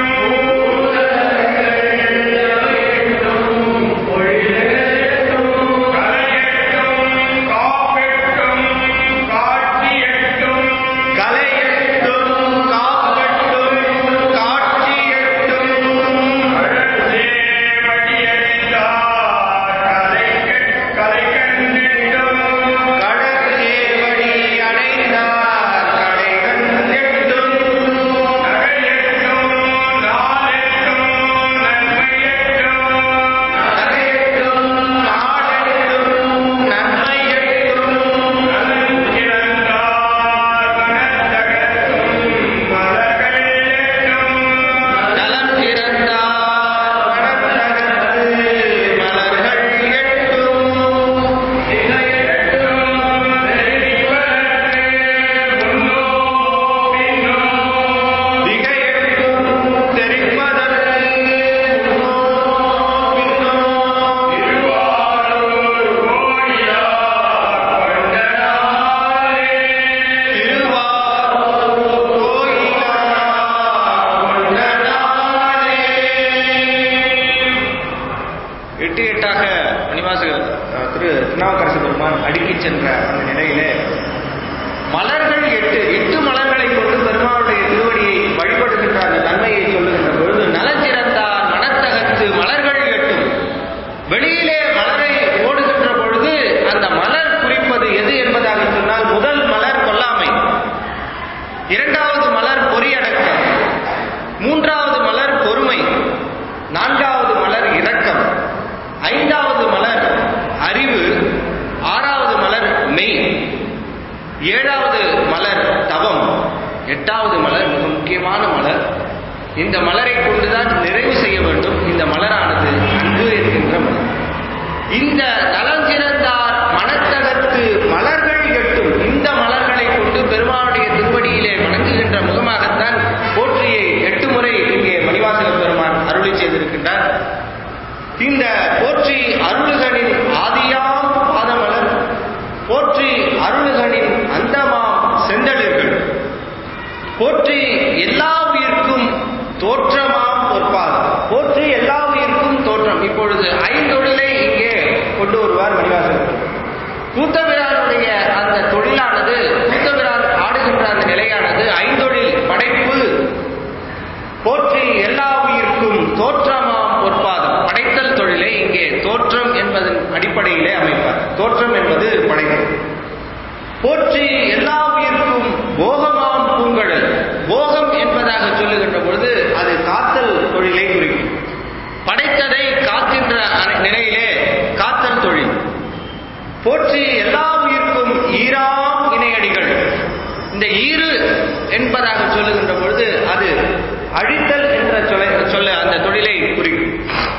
கலையட்டும் காப்பெட்டும் காட்சியட்டும் கலையெட்டும் காப்பெட்டும் காட்சியெட்டும் அழகே வடியறிந்தார் கலைக்கட் கலைக்கண்ணிட்டும் கடற்கேவடி அடைந்தார் கடை கண்டெட்டும் நகையட்டும் நாளெட்டும் நன்மையட்டும் நகையெட்டும் நாடெட்டும் நன்மையெட்டும் நலம் சிறந்தார் மனத்தகத்து மலர்கள் எட்டும் திகையெட்டும் தெரிப்பதற்கு முன்னோ பின்னோ திருவாரூர் கோயிலா கொண்ட நாளே. எட்டு எட்டாக மணிவாசக அஹ், திரு திருநாவுக்கரசு பெருமான் அடுக்கிச் சென்ற அந்த நிலையிலே மலர்கள் எட்டு எட்டு மலர்களை கொண்டு பெருமானுடைய திருவடியை வழிபடுகின்ற அந்த தன்மையை சொல்லுகின்ற பொழுது நலச்சிறந்தார் மனத்தகத்து மலர்கள் எட்டும் வெளியிலே மலரை ஓடுகின்ற பொழுது அந்த மலர் குறிப்பது எது என்பதாக சொன்னால் முதல் மலர் கொல்லாமை இரண்டாவது மலர் பொறியடக்கம் மூன்றாவது மலர் பொறுமை நான்காவது மலர் இரக்கம் ஐந்தாவது மலர் அறிவு ஆறாவது மலர் மெய் ஏழாவது மலர் தவம் எட்டாவது மலர் மிக முக்கியமான மலர் இந்த மலரை கொண்டுதான் நிறைவு செய்ய வேண்டும் இந்த மலரானது அன்பு என்கின்ற மலர் இந்த நலம் சிறந்தார் மனத்தகத்து மலர்கள் எட்டும் இந்த மலர்களை கொண்டு பெருமானுடைய திருவடியிலே வணங்குகின்ற முகமாகத்தான் போற்றியை எட்டு முறை இங்கே மணிவாசக பெருமான் அருளி செய்திருக்கின்றார் இந்த போற்றி அருளுகனின் ஆதியாம் பாதமலர் போற்றி அருளுகனின் அந்தமாம் செந்தளிர்கள் போற்றி எல்லா உயிர்க்கும் தோற்றமாம் பொற்பாதம் போற்றி எல்லா உயிர்க்கும் தோற்றம் இப்பொழுது ஐந்தொழிலை இங்கே கொண்டு வருவார் மணிவாசகர் கூத்தபிரானுடைய அந்த தொழிலானது கூத்தபிரான் ஆடுகின்ற அந்த நிலையானது ஐந்தொழில் படைப்பு போற்றி எல்லா உயிர்க்கும் தோற்றமாம் பொற்பாதம் படைத்தல் தொழிலை இங்கே தோற்றம் என்பதன் அடிப்படையிலே அமைப்பார் தோற்றம் என்பது படைத்தல் போற்றி எல்லா உயிர்க்கும் போகமாம் பூங்கழல் போகம் என்பதாக சொல்லுகின்ற பொழுது அது காத்தல் தொழிலை குறிக்கும் படைத்ததை காக்கின்ற அனை- நிலையிலே காத்தல் தொழில் போற்றி எல்லா உயிர்க்கும் ஈராம் இணையடிகள் இந்த ஈறு என்பதாக சொல்லுகின்ற பொழுது அது அழித்தல் என்ற சொல்ல சொல்ல அந்த தொழிலை குறிக்கும்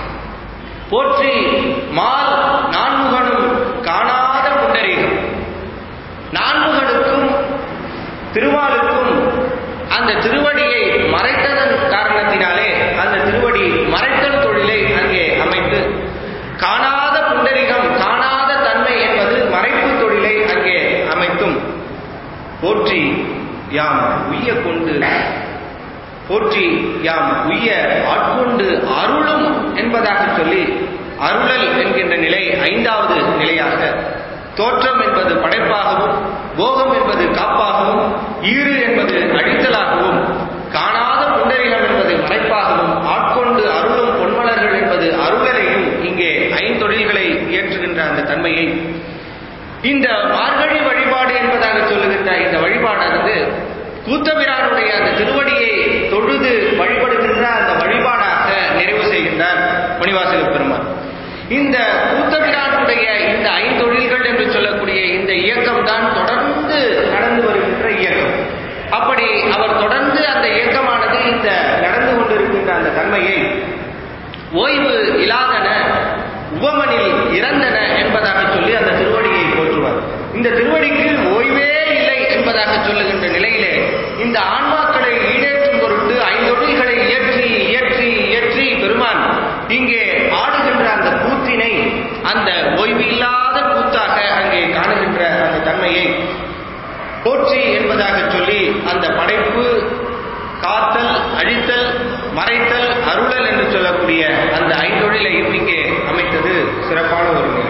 போற்றி மால் நான்முகனும் காணாத புண்டரீகம் நான்முகனுக்கும் திருமாலுக்கும் அந்த திருவடியை மறைத்ததன் காரணத்தினாலே அந்த திருவடி மறைத்தல் தொழிலை அங்கே அமைத்து காணாத புண்டரிகம் காணாத தன்மை என்பது மறைப்பு தொழிலை அங்கே அமைத்தும் போற்றி யாம் உய்ய கொண்டு போற்றி யாம் உய்ய ஆட்கொண்டு அருளும் என்பதாக சொல்லி அருளல் என்கின்ற நிலை ஐந்தாவது நிலையாக தோற்றம் என்பது படைப்பாகவும் போகம் என்பது காப்பாகவும் ஈறு என்பது அழித்தலாகவும் காணாத புண்டரிகம் என்பது மறைப்பாகவும் ஆட்கொண்டு அருளும் பொன்மலர்கள் என்பது அருளலையும் இங்கே ஐந்தொழில்களை இயற்றுகின்ற அந்த தன்மையை இந்த மார்கழி வழிபாடு என்பதாக சொல்லுகின்ற இந்த வழிபாடானது கூத்தபிரானுடைய அந்த திருவடியை தொழுது வழிபடுகின்ற அந்த இந்த கூத்தபிரானுடைய இந்த ஐந்தொழில்கள் என்று சொல்லக்கூடிய இந்த இயக்கம் தான் தொடர்ந்து நடந்து வருகின்ற இயக்கம் அப்படி அவர் தொடர்ந்து அந்த இயக்கமானது இந்த நடந்து கொண்டிருக்கின்ற அந்த தன்மையை ஓய்வு இல்லாதன உபமனில் இறந்தன என்பதாக சொல்லி அந்த திருவடியை போற்றுவார் இந்த திருவடிக்கு ஓய்வே இல்லை என்பதாக சொல்லுகின்ற நிலையிலே இந்த ஆன்மாக்களை ஈடேற்றும் பொருட்டு ஐந்தொழில்களை இயற்றி இயற்றி இயற்றி பெருமான் இங்கே ஆடுகின்ற அந்த கூத்தினை அந்த ஓய்வில்லாத கூத்தாக அங்கே காணுகின்ற அந்த தன்மையை போற்றி என்பதாக சொல்லி அந்த படைப்பு காத்தல் அழித்தல் மறைத்தல் அருளல் என்று சொல்லக்கூடிய அந்த ஐந்தொழிலையும் இங்கே அமைத்தது சிறப்பான ஒரு நிலை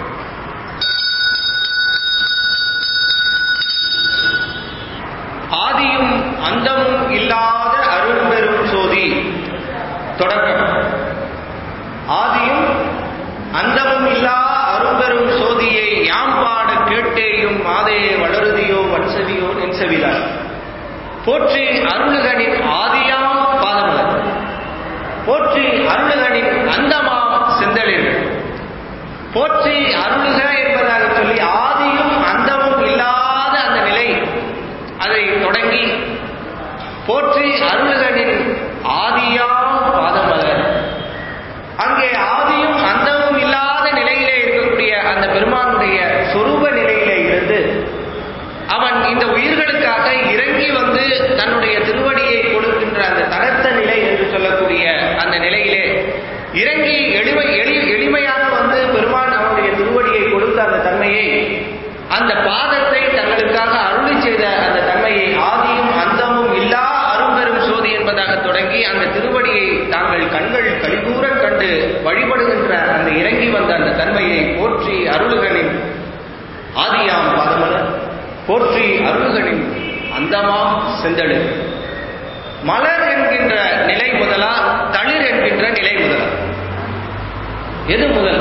ஆதியும் அந்தமும் இல்லாத அருள்பெரும் சோதி தொடக்கம் ஆதியும் அந்தமும் இல்லா அரும்பெரும் சோதியை யாம் பாட கேட்டேயும் மாதே வளருதியோ வன்சவியோ நென்சவிலார் போற்றி அருளுகனின் ஆதியாம் பாதமலர் போற்றி அருளுகனின் அந்தமாம் செந்தளிர்கள் போற்றி அருளுக என்பதாக சொல்லி ஆதியும் அந்தமும் இல்லாத அந்த நிலை அதை தொடங்கி போற்றி அருளுகனின் ஆதியாம் பாதமலர் அங்கே ஆதியும் அந்தமும் இல்லாத நிலையிலே இருக்கக்கூடிய அந்த பெருமானுடைய சொரூப நிலையிலே இருந்து அவன் இந்த உயிர்களுக்காக இறங்கி வந்து தன்னுடைய திருவடியை கொடுக்கின்ற அந்த தரத்த நிலை என்று சொல்லக்கூடிய அந்த நிலையிலே இறங்கி எளிமை எளி எளிமையாக வந்து பெருமான் அவனுடைய திருவடியை கொடுத்த அந்த தன்மையை அந்த பாதத்தை தங்களுக்காக அருளி செய்த அந்த தன்மையை ஆதியும் அந்தமும் இல்லா அரும்பெரும் சோதி என்பதாக தொடங்கி அந்த திருவடியை தாங்கள் கண்கள் கழிகூற கண்டு வழிபடுகின்ற அந்த இறங்கி வந்த அந்த தன்மையை போற்றி அருளுகளின் ஆதியாம் பாதமலர் போற்றி அருள்களின் அந்தமாம் செந்தழு மலர் என்கின்ற நிலை முதலா தளிர் என்கின்ற நிலை முதலா எது முதல்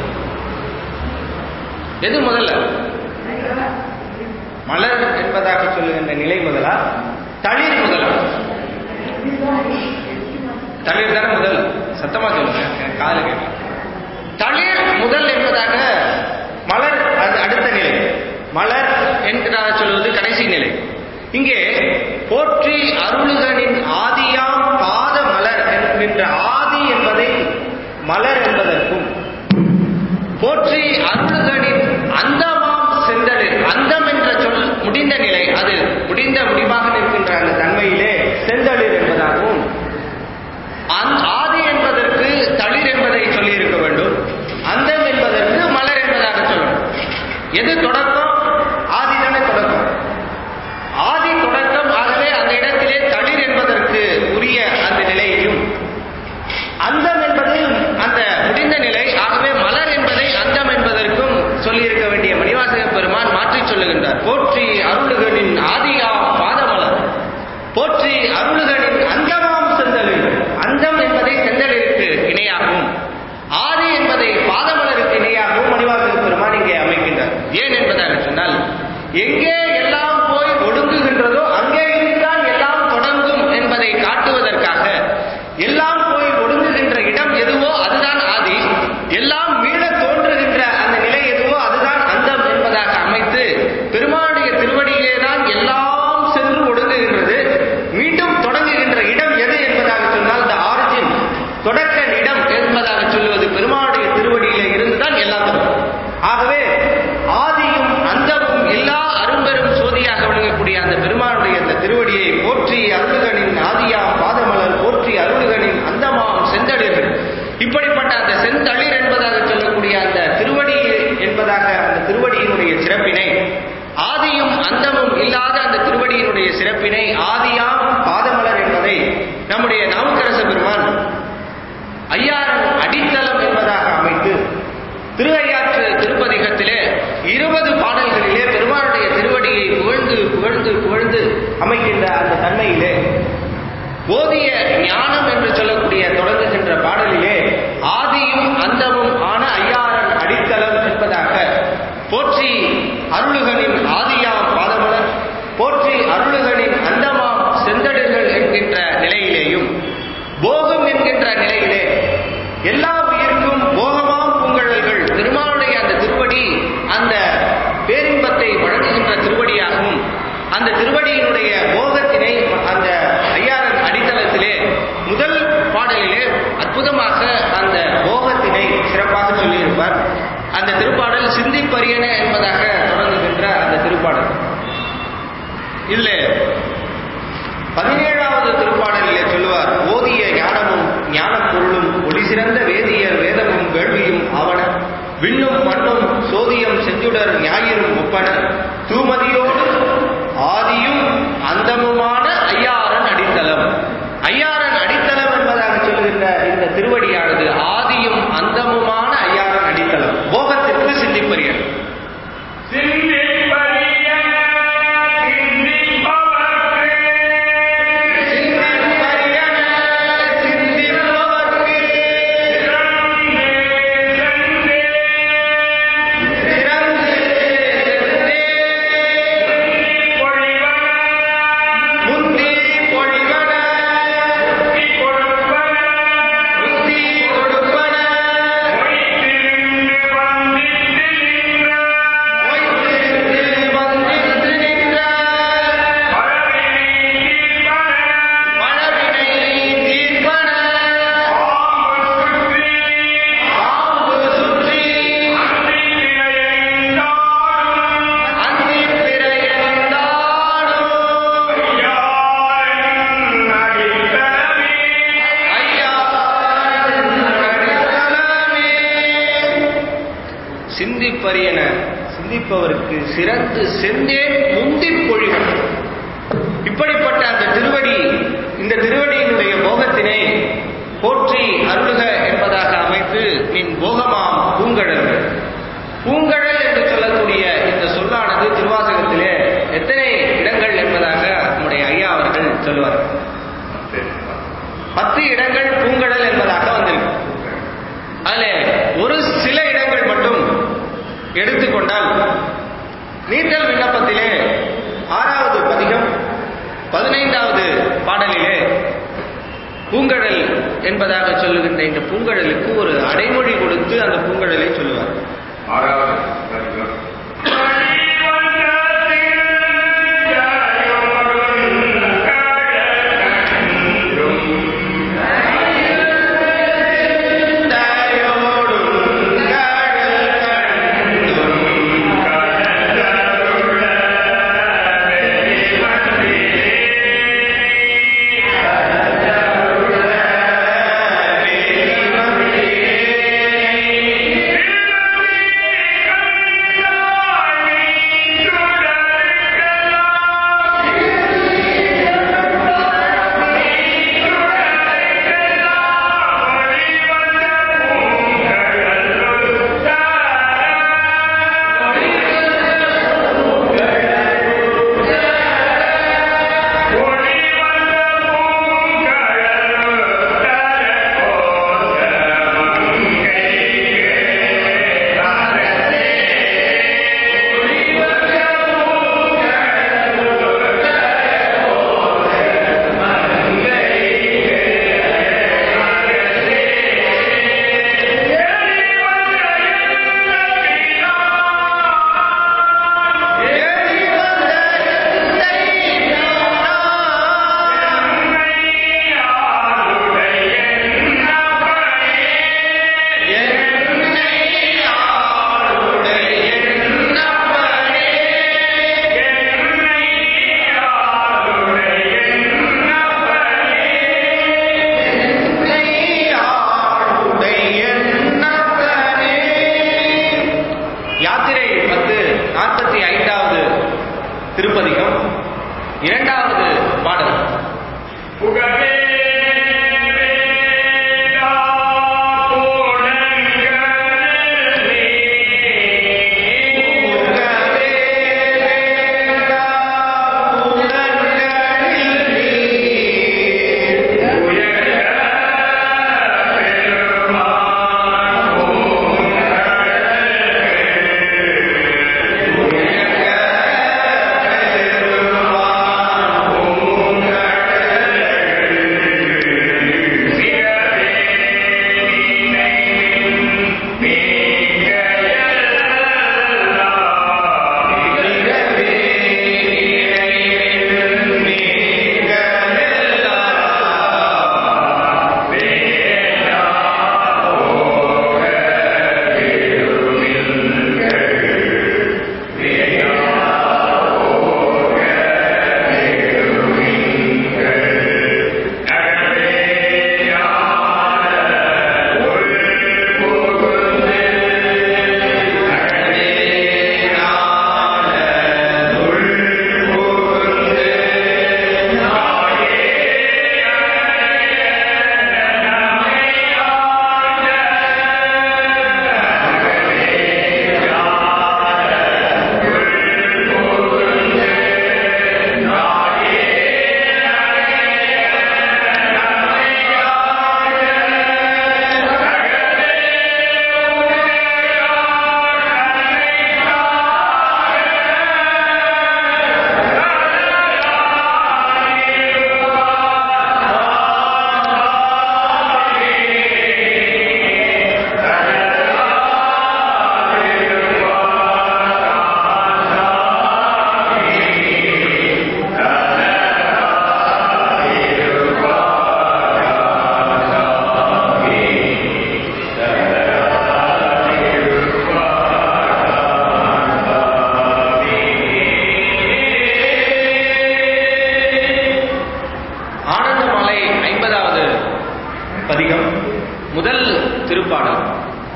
எது முதல்ல மலர் என்பதாக சொல்லுகின்ற நிலை முதலா தளிர் முதலா தளிர் தானே முதல் சத்தமா சொல்லுங்க எனக்கு காதுல கேட்கல தளிர் முதல் என்பதாக மலர் அது அடுத்த நிலை மலர் என்கிறதாக சொல்வது கடைசி நிலை இங்கே போற்றி அருளுகனின் ஆதியாம் பாத மலர் என்கின்ற ஆதி என்பதை மலர் என்பதற்கும் போற்றி அருளுகனின் அந்தமாம் செந்தலில் அந்தம் என்ற சொல் முடிந்த நிலை அது முடிந்த முடிவாக நிற்கின்ற அந்த தன்மையிலே செந்தளிர் என்பதாகவும் அந்த ஆதி என்பதற்கு தளிர் என்பதை சொல்லியிருக்க வேண்டும் அந்தம் என்பதற்கு மலர் என்பதாக சொல்லணும் எது தொடக்கம் ஆதி தானே தொடக்கம் ஆதி தொடக்கம் ஆகவே அந்த இடத்திலே தளிர் என்பதற்கு உரிய அந்த நிலையையும் அந்தம் என்பது அந்த முடிந்த நிலை ஆகவே மலர் என்பதை அந்தம் என்பதற்கும் சொல்லியிருக்க வேண்டிய மணிவாசக பெருமான் மாற்றிச் சொல்லுகின்றார் போற்றி அருளுகளின் ஆதியா பாதமலர் போற்றி அருளுகளின் அந்தமாம் செந்தலில் அந்தம் என்பதை செந்தலிற்கு இணையாகவும் ஆதி என்பதை பாதமலருக்கு இணையாகவும் மணிவாசக பெருமான் இங்கே அமைக்கின்றார் ஏன் என்பதாக சொன்னால் எங்கே எல்லாம் போய் ஒடுங்குகின்றதோ அங்கே இருந்துதான் எல்லாம் தொடங்கும் என்பதை காட்டுவதற்காக எல்லாம் போய் ஒடுங்குகின்ற இடம் எதுவோ அதுதான் ஆதி எல்லாம் மீள தோன்றுகின்ற அந்த நிலை எதுவோ அதுதான் அந்தம் என்பதாக அமைத்து பெருமானுடைய திருவடியிலே தான் எல்லாம் சென்று ஒடுங்குகின்றது மீண்டும் தொடங்குகின்ற இடம் எது என்பதாக சொன்னால் இந்த ஆரிஜின் தொடக்க இடம் என்பதாக சொல்லுவது பெருமானுடைய திருவடியிலே இருந்துதான் எல்லாம் தொடங்கும் ஆகவே ஆதியும் அந்தமும் எல்லா அரும் சிந்திப்பரியன என்பதாக தொடங்குகின்ற அந்த திருப்பாடல் இதுல பதினேழாவது திருப்பாடலிலே சொல்லுவார் ஓதிய ஞானமும் ஞானப் பொருளும் ஒளி சிறந்த வேதியர் வேதமும் வேள்வியும் ஆவன விண்ணும் மண்ணும் சோதியம் செஞ்சுடர் ஞாயிறும் ஒப்பன தூமதியோடு ஆதியும் அந்தமுமான ஐயாரன் அடித்தளம் ஐயாரன் அடித்தளம் என்பதாக சொல்லுகின்ற இந்த திருவடியானது ஆதியும் அந்தமுமான ஐயாரன் அடித்தளம் போகத்திற்கு சிந்திப்பரியன் சிந்திப்பரிய சிந்திப்பவர்க்கு சிந்திப்பரியன சிந்திப்பவர்க்கு சிறந்தே சென்றே சிறந்து சென்றே பொழிவன முந்தி பொழிவன முத்தி கொடுப்பன முந்தி கொடுப்பன மொய்த்திருந்து வந்திட்டு நின்ற மொய்த்திருந்து வந்திருந்து நின்ற மரபினை தீர்ப்பன மழவினை தீர்ப்பன ஆம்பு ஆம்பு சுற்றி சுற்றி அந்தி பிறையென்றாடும் அந்தி பிறையந்தாடும் யாரன் அடித்தளமே ஐயா சிந்திப்பரியன சிந்திப்பவருக்கு சிறந்து செந்தேன் முந்தி பொழிவன் இப்படிப்பட்ட அந்த திருவடி இந்த திருவடியினுடைய போகத்தினை போற்றி அருளுக என்பதாக அமைத்து நின் போகமாம் பூங்கடல் பூங்கடல் என்று சொல்லக்கூடிய இந்த சொல்லானது திருவாசகத்திலே எத்தனை இடங்கள் என்பதாக நம்முடைய ஐயா அவர்கள் சொல்லுவார் பத்து இடங்கள் பூங்கடல் என்பதாக வந்திருக்கு அதுல ஒரு சில இடங்கள் மட்டும் எடுத்துக்கொண்டால் நீட்டல் விண்ணப்பத்திலே ஆறாவது பதிகம் பதினைந்தாவது பாடலிலே பூங்கடல் என்பதாக சொல்லுகின்ற இந்த பூங்கடலுக்கு ஒரு அடைமொழி கொடுத்து அந்த பூங்கடலை சொல்லுவார் ஆறாவது பதிகம். ஆ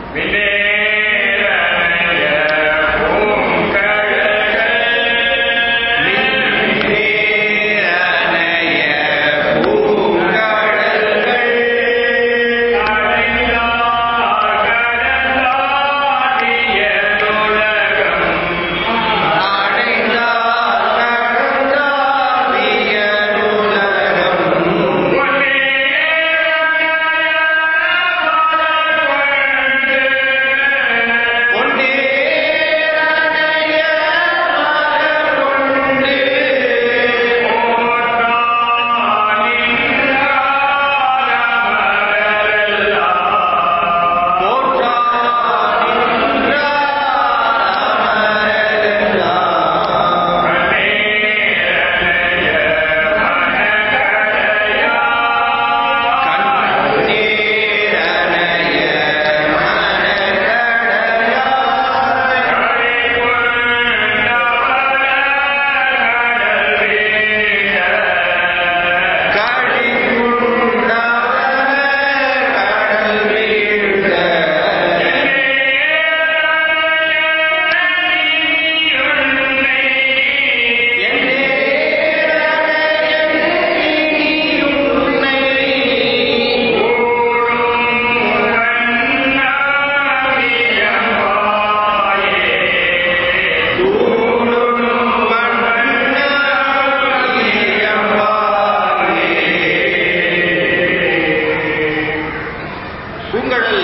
பூங்கடல்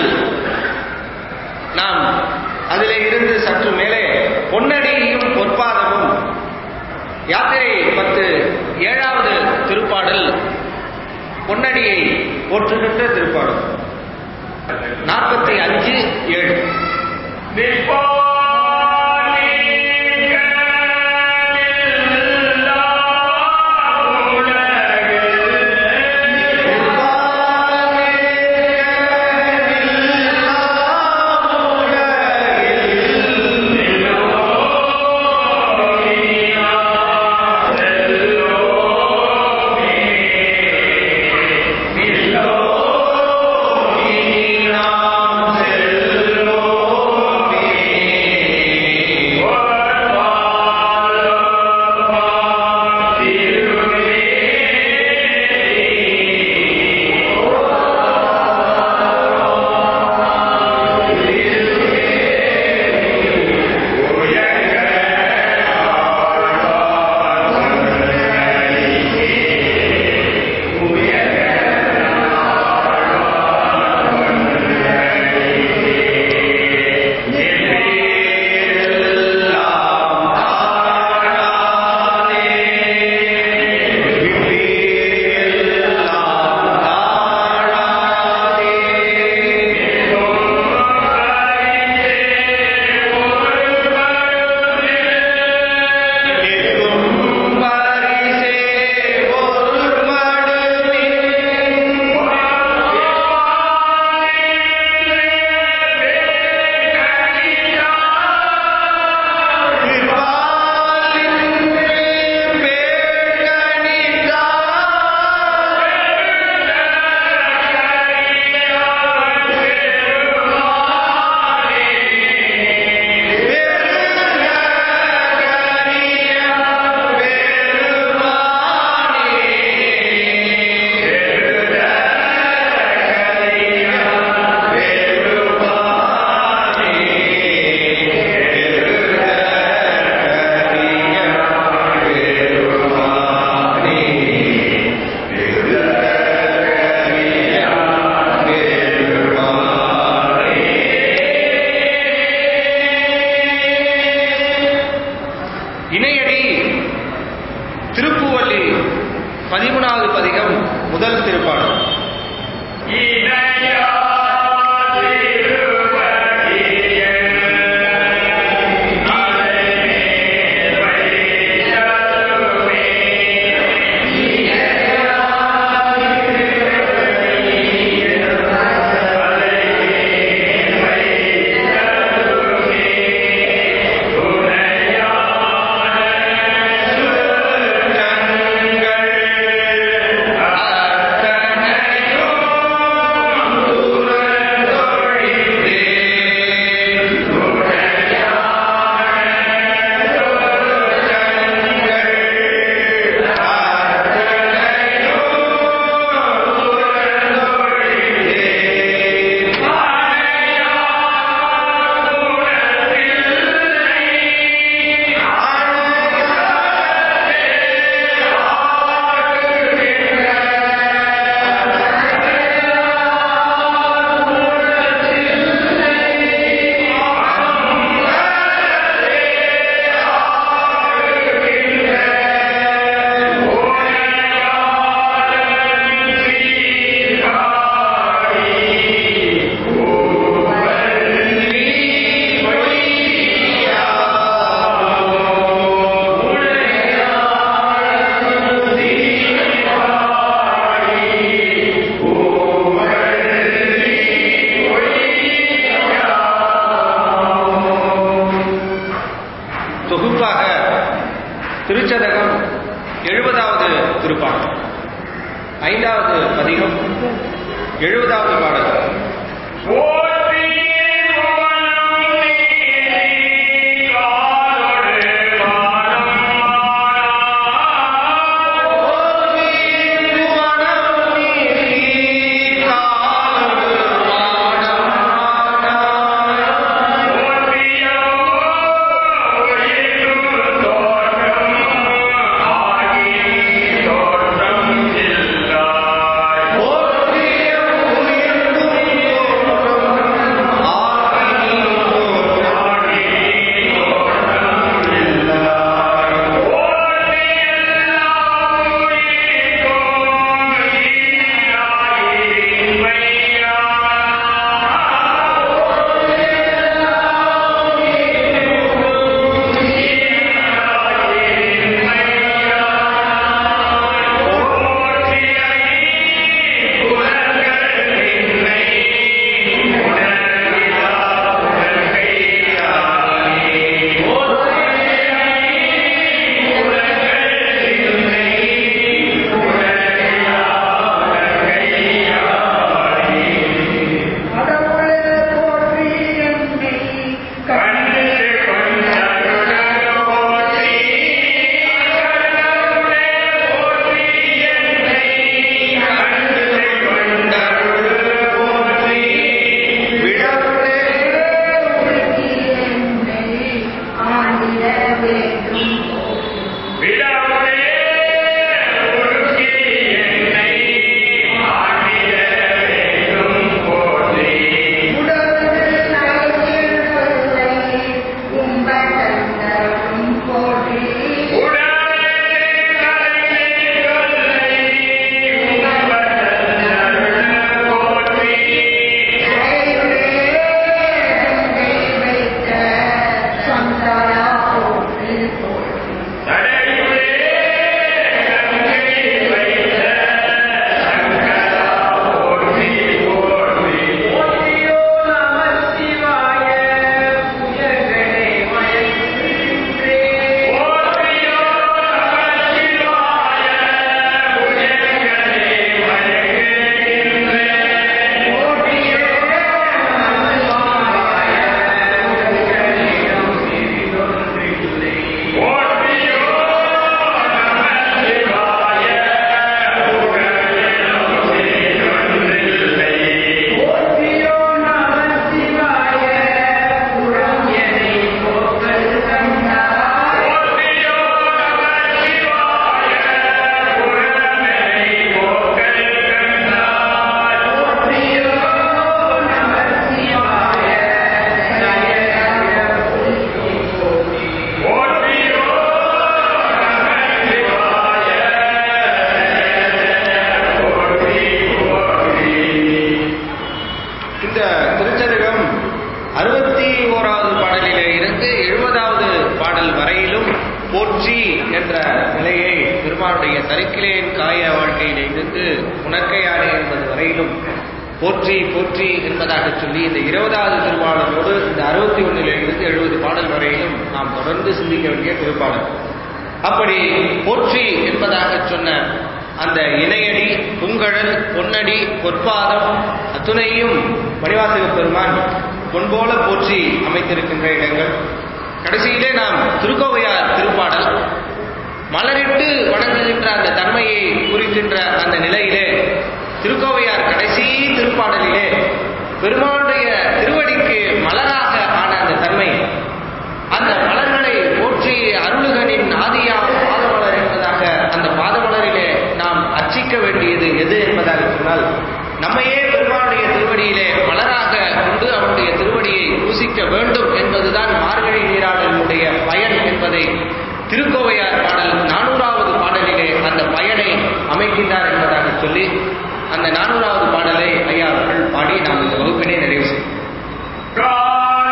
நாம் அதிலே இருந்து சற்று மேலே பொன்னடியும் பொற்பாதமும் யாத்திரை பத்து ஏழாவது திருப்பாடல் பொன்னடியை போற்றுகின்ற திருப்பாடல் நாற்பத்தி அஞ்சு ஏழு இணையடி திருப்புவள்ளி பதிமூணாவது பதிகம் முதல் திருப்பாடல் அத்தனை எழுபதாவது திருப்பாடல் ஐந்தாவது பதிகம் எழுபதாவது பாடல் கடவுளே போற்றி என்னை கண்டு உருக்கி என்னை ஆண்டிட வேண்டும் உடலில் நகைச்சிடுவதை உம்பட்டந்தரும் போற்றி நிறைவேறங்கை வைத்த சந்தாரா போற்றி போற்றி இந்த திருச்சதகம் அறுபத்தி ஓராவது பாடலிலே இருந்து எழுபதாவது பாடல் வரையிலும் போற்றி என்ற நிலையை பெருமானுடைய தரிக்கிலேன் காய வாழ்க்கையிலே இருந்து உனக்கையானே என்பது வரையிலும் போற்றி போற்றி என்பதாக சொல்லி இந்த இருபதாவது திருப்பாடலோடு இந்த அறுபத்தி ஒன்னிலே இருந்து எழுபது பாடல் வரையிலும் நாம் தொடர்ந்து சிந்திக்க வேண்டிய திருப்பாடல் அப்படி போற்றி என்பதாக சொன்ன அந்த இணையடி புங்கழல் பொன்னடி பொற்பாதம் அத்துணையும் மணிவாசக பெருமான் பொன்போல போற்றி அமைத்திருக்கின்ற இடங்கள் கடைசியிலே நாம் திருக்கோவையார் திருப்பாடல் மலரிட்டு வணங்குகின்ற அந்த தன்மையை குறிக்கின்ற அந்த நிலையிலே திருக்கோவையார் கடைசி திருப்பாடலிலே பெருமானுடைய திருவடிக்கு மலராக ஆன அந்த தன்மை அந்த மலர்களை போற்றி அருளுகனின் ஆதியா பாதமலர் என்பதாக அந்த பாதமலரிலே நாம் அர்ச்சிக்க வேண்டியது எது என்பதாக சொன்னால் நம்மையே பெருமானுடைய திருவடியிலே மலராக கொண்டு அவனுடைய திருவடியை பூசிக்க வேண்டும் என்பதுதான் மார்கழி நீராடலுடைய பயன் என்பதை திருக்கோவையார் பாடல் நானூறாவது பாடலிலே அந்த பயனை அமைக்கின்றார் என்பதாக சொல்லி அந்த நானூறாவது பாடலை ஐயா அவர்கள் பாடி நாம் இந்த வகுப்பினை நிறைவு செய்வோம் God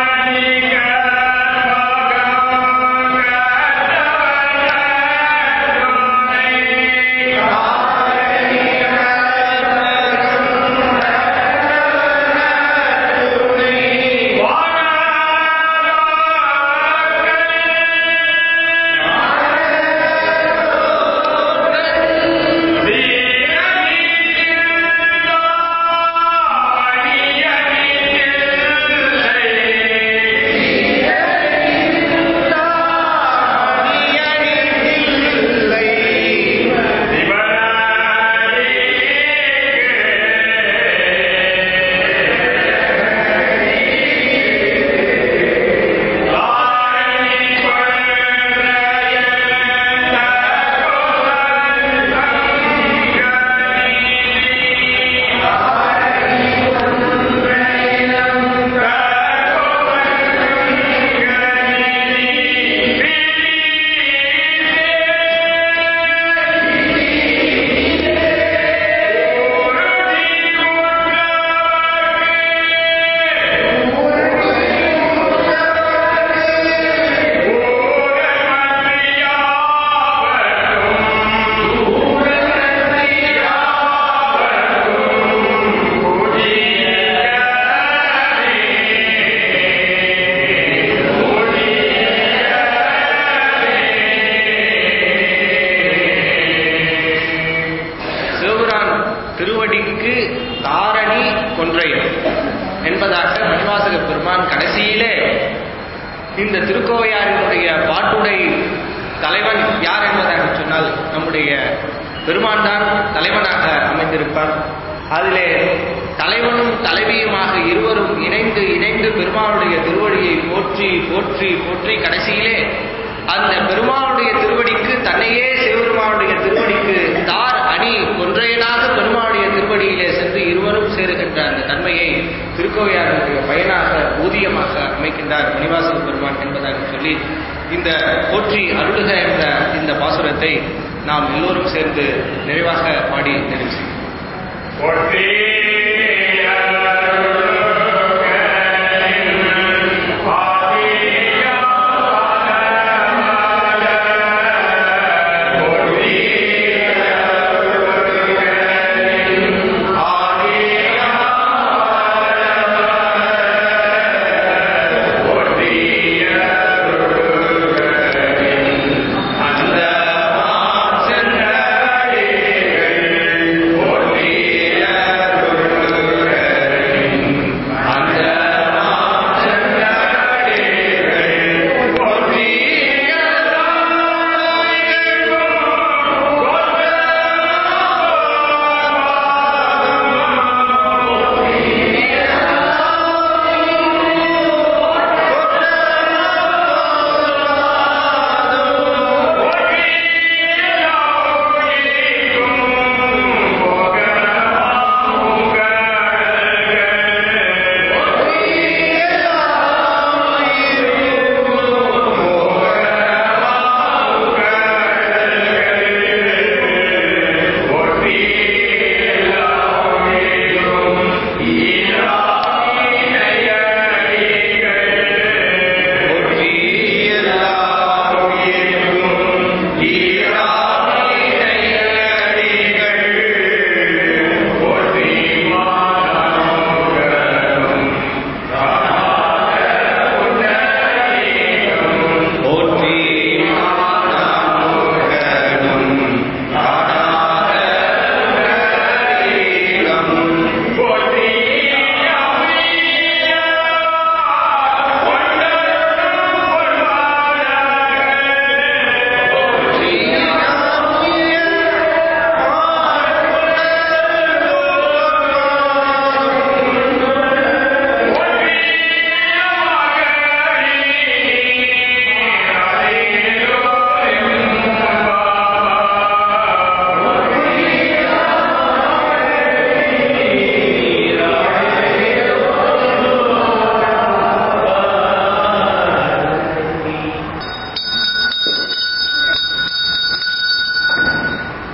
இந்த திருக்கோவையாரினுடைய பாட்டுடை தலைவன் யார் என்பதாக சொன்னால் நம்முடைய பெருமான் தான் தலைவனாக அமைந்திருப்பார் அதிலே தலைவனும் தலைவியுமாக இருவரும் இணைந்து இணைந்து பெருமாளுடைய திருவடியை போற்றி போற்றி போற்றி கடைசியிலே அந்த பெருமாளுடைய திருவடிக்கு தன்னையே சிவபெருமானுடைய திருவடிக்கு தார் அணி ஒன்றையனாக பெருமாளுடைய திருவடியிலே சென்று இருவரும் சேருகின்ற அந்த தன்மையை திருக்கோவையாருடைய பயனாக ஊதியமாக அமைக்கின்றார் மணிவாசக பெருமான் என்பதாக சொல்லி இந்த போற்றி அருளுக என்ற இந்த பாசுரத்தை நாம் எல்லோரும் சேர்ந்து நிறைவாக பாடி நிறைவு செய்வோம் போற்றி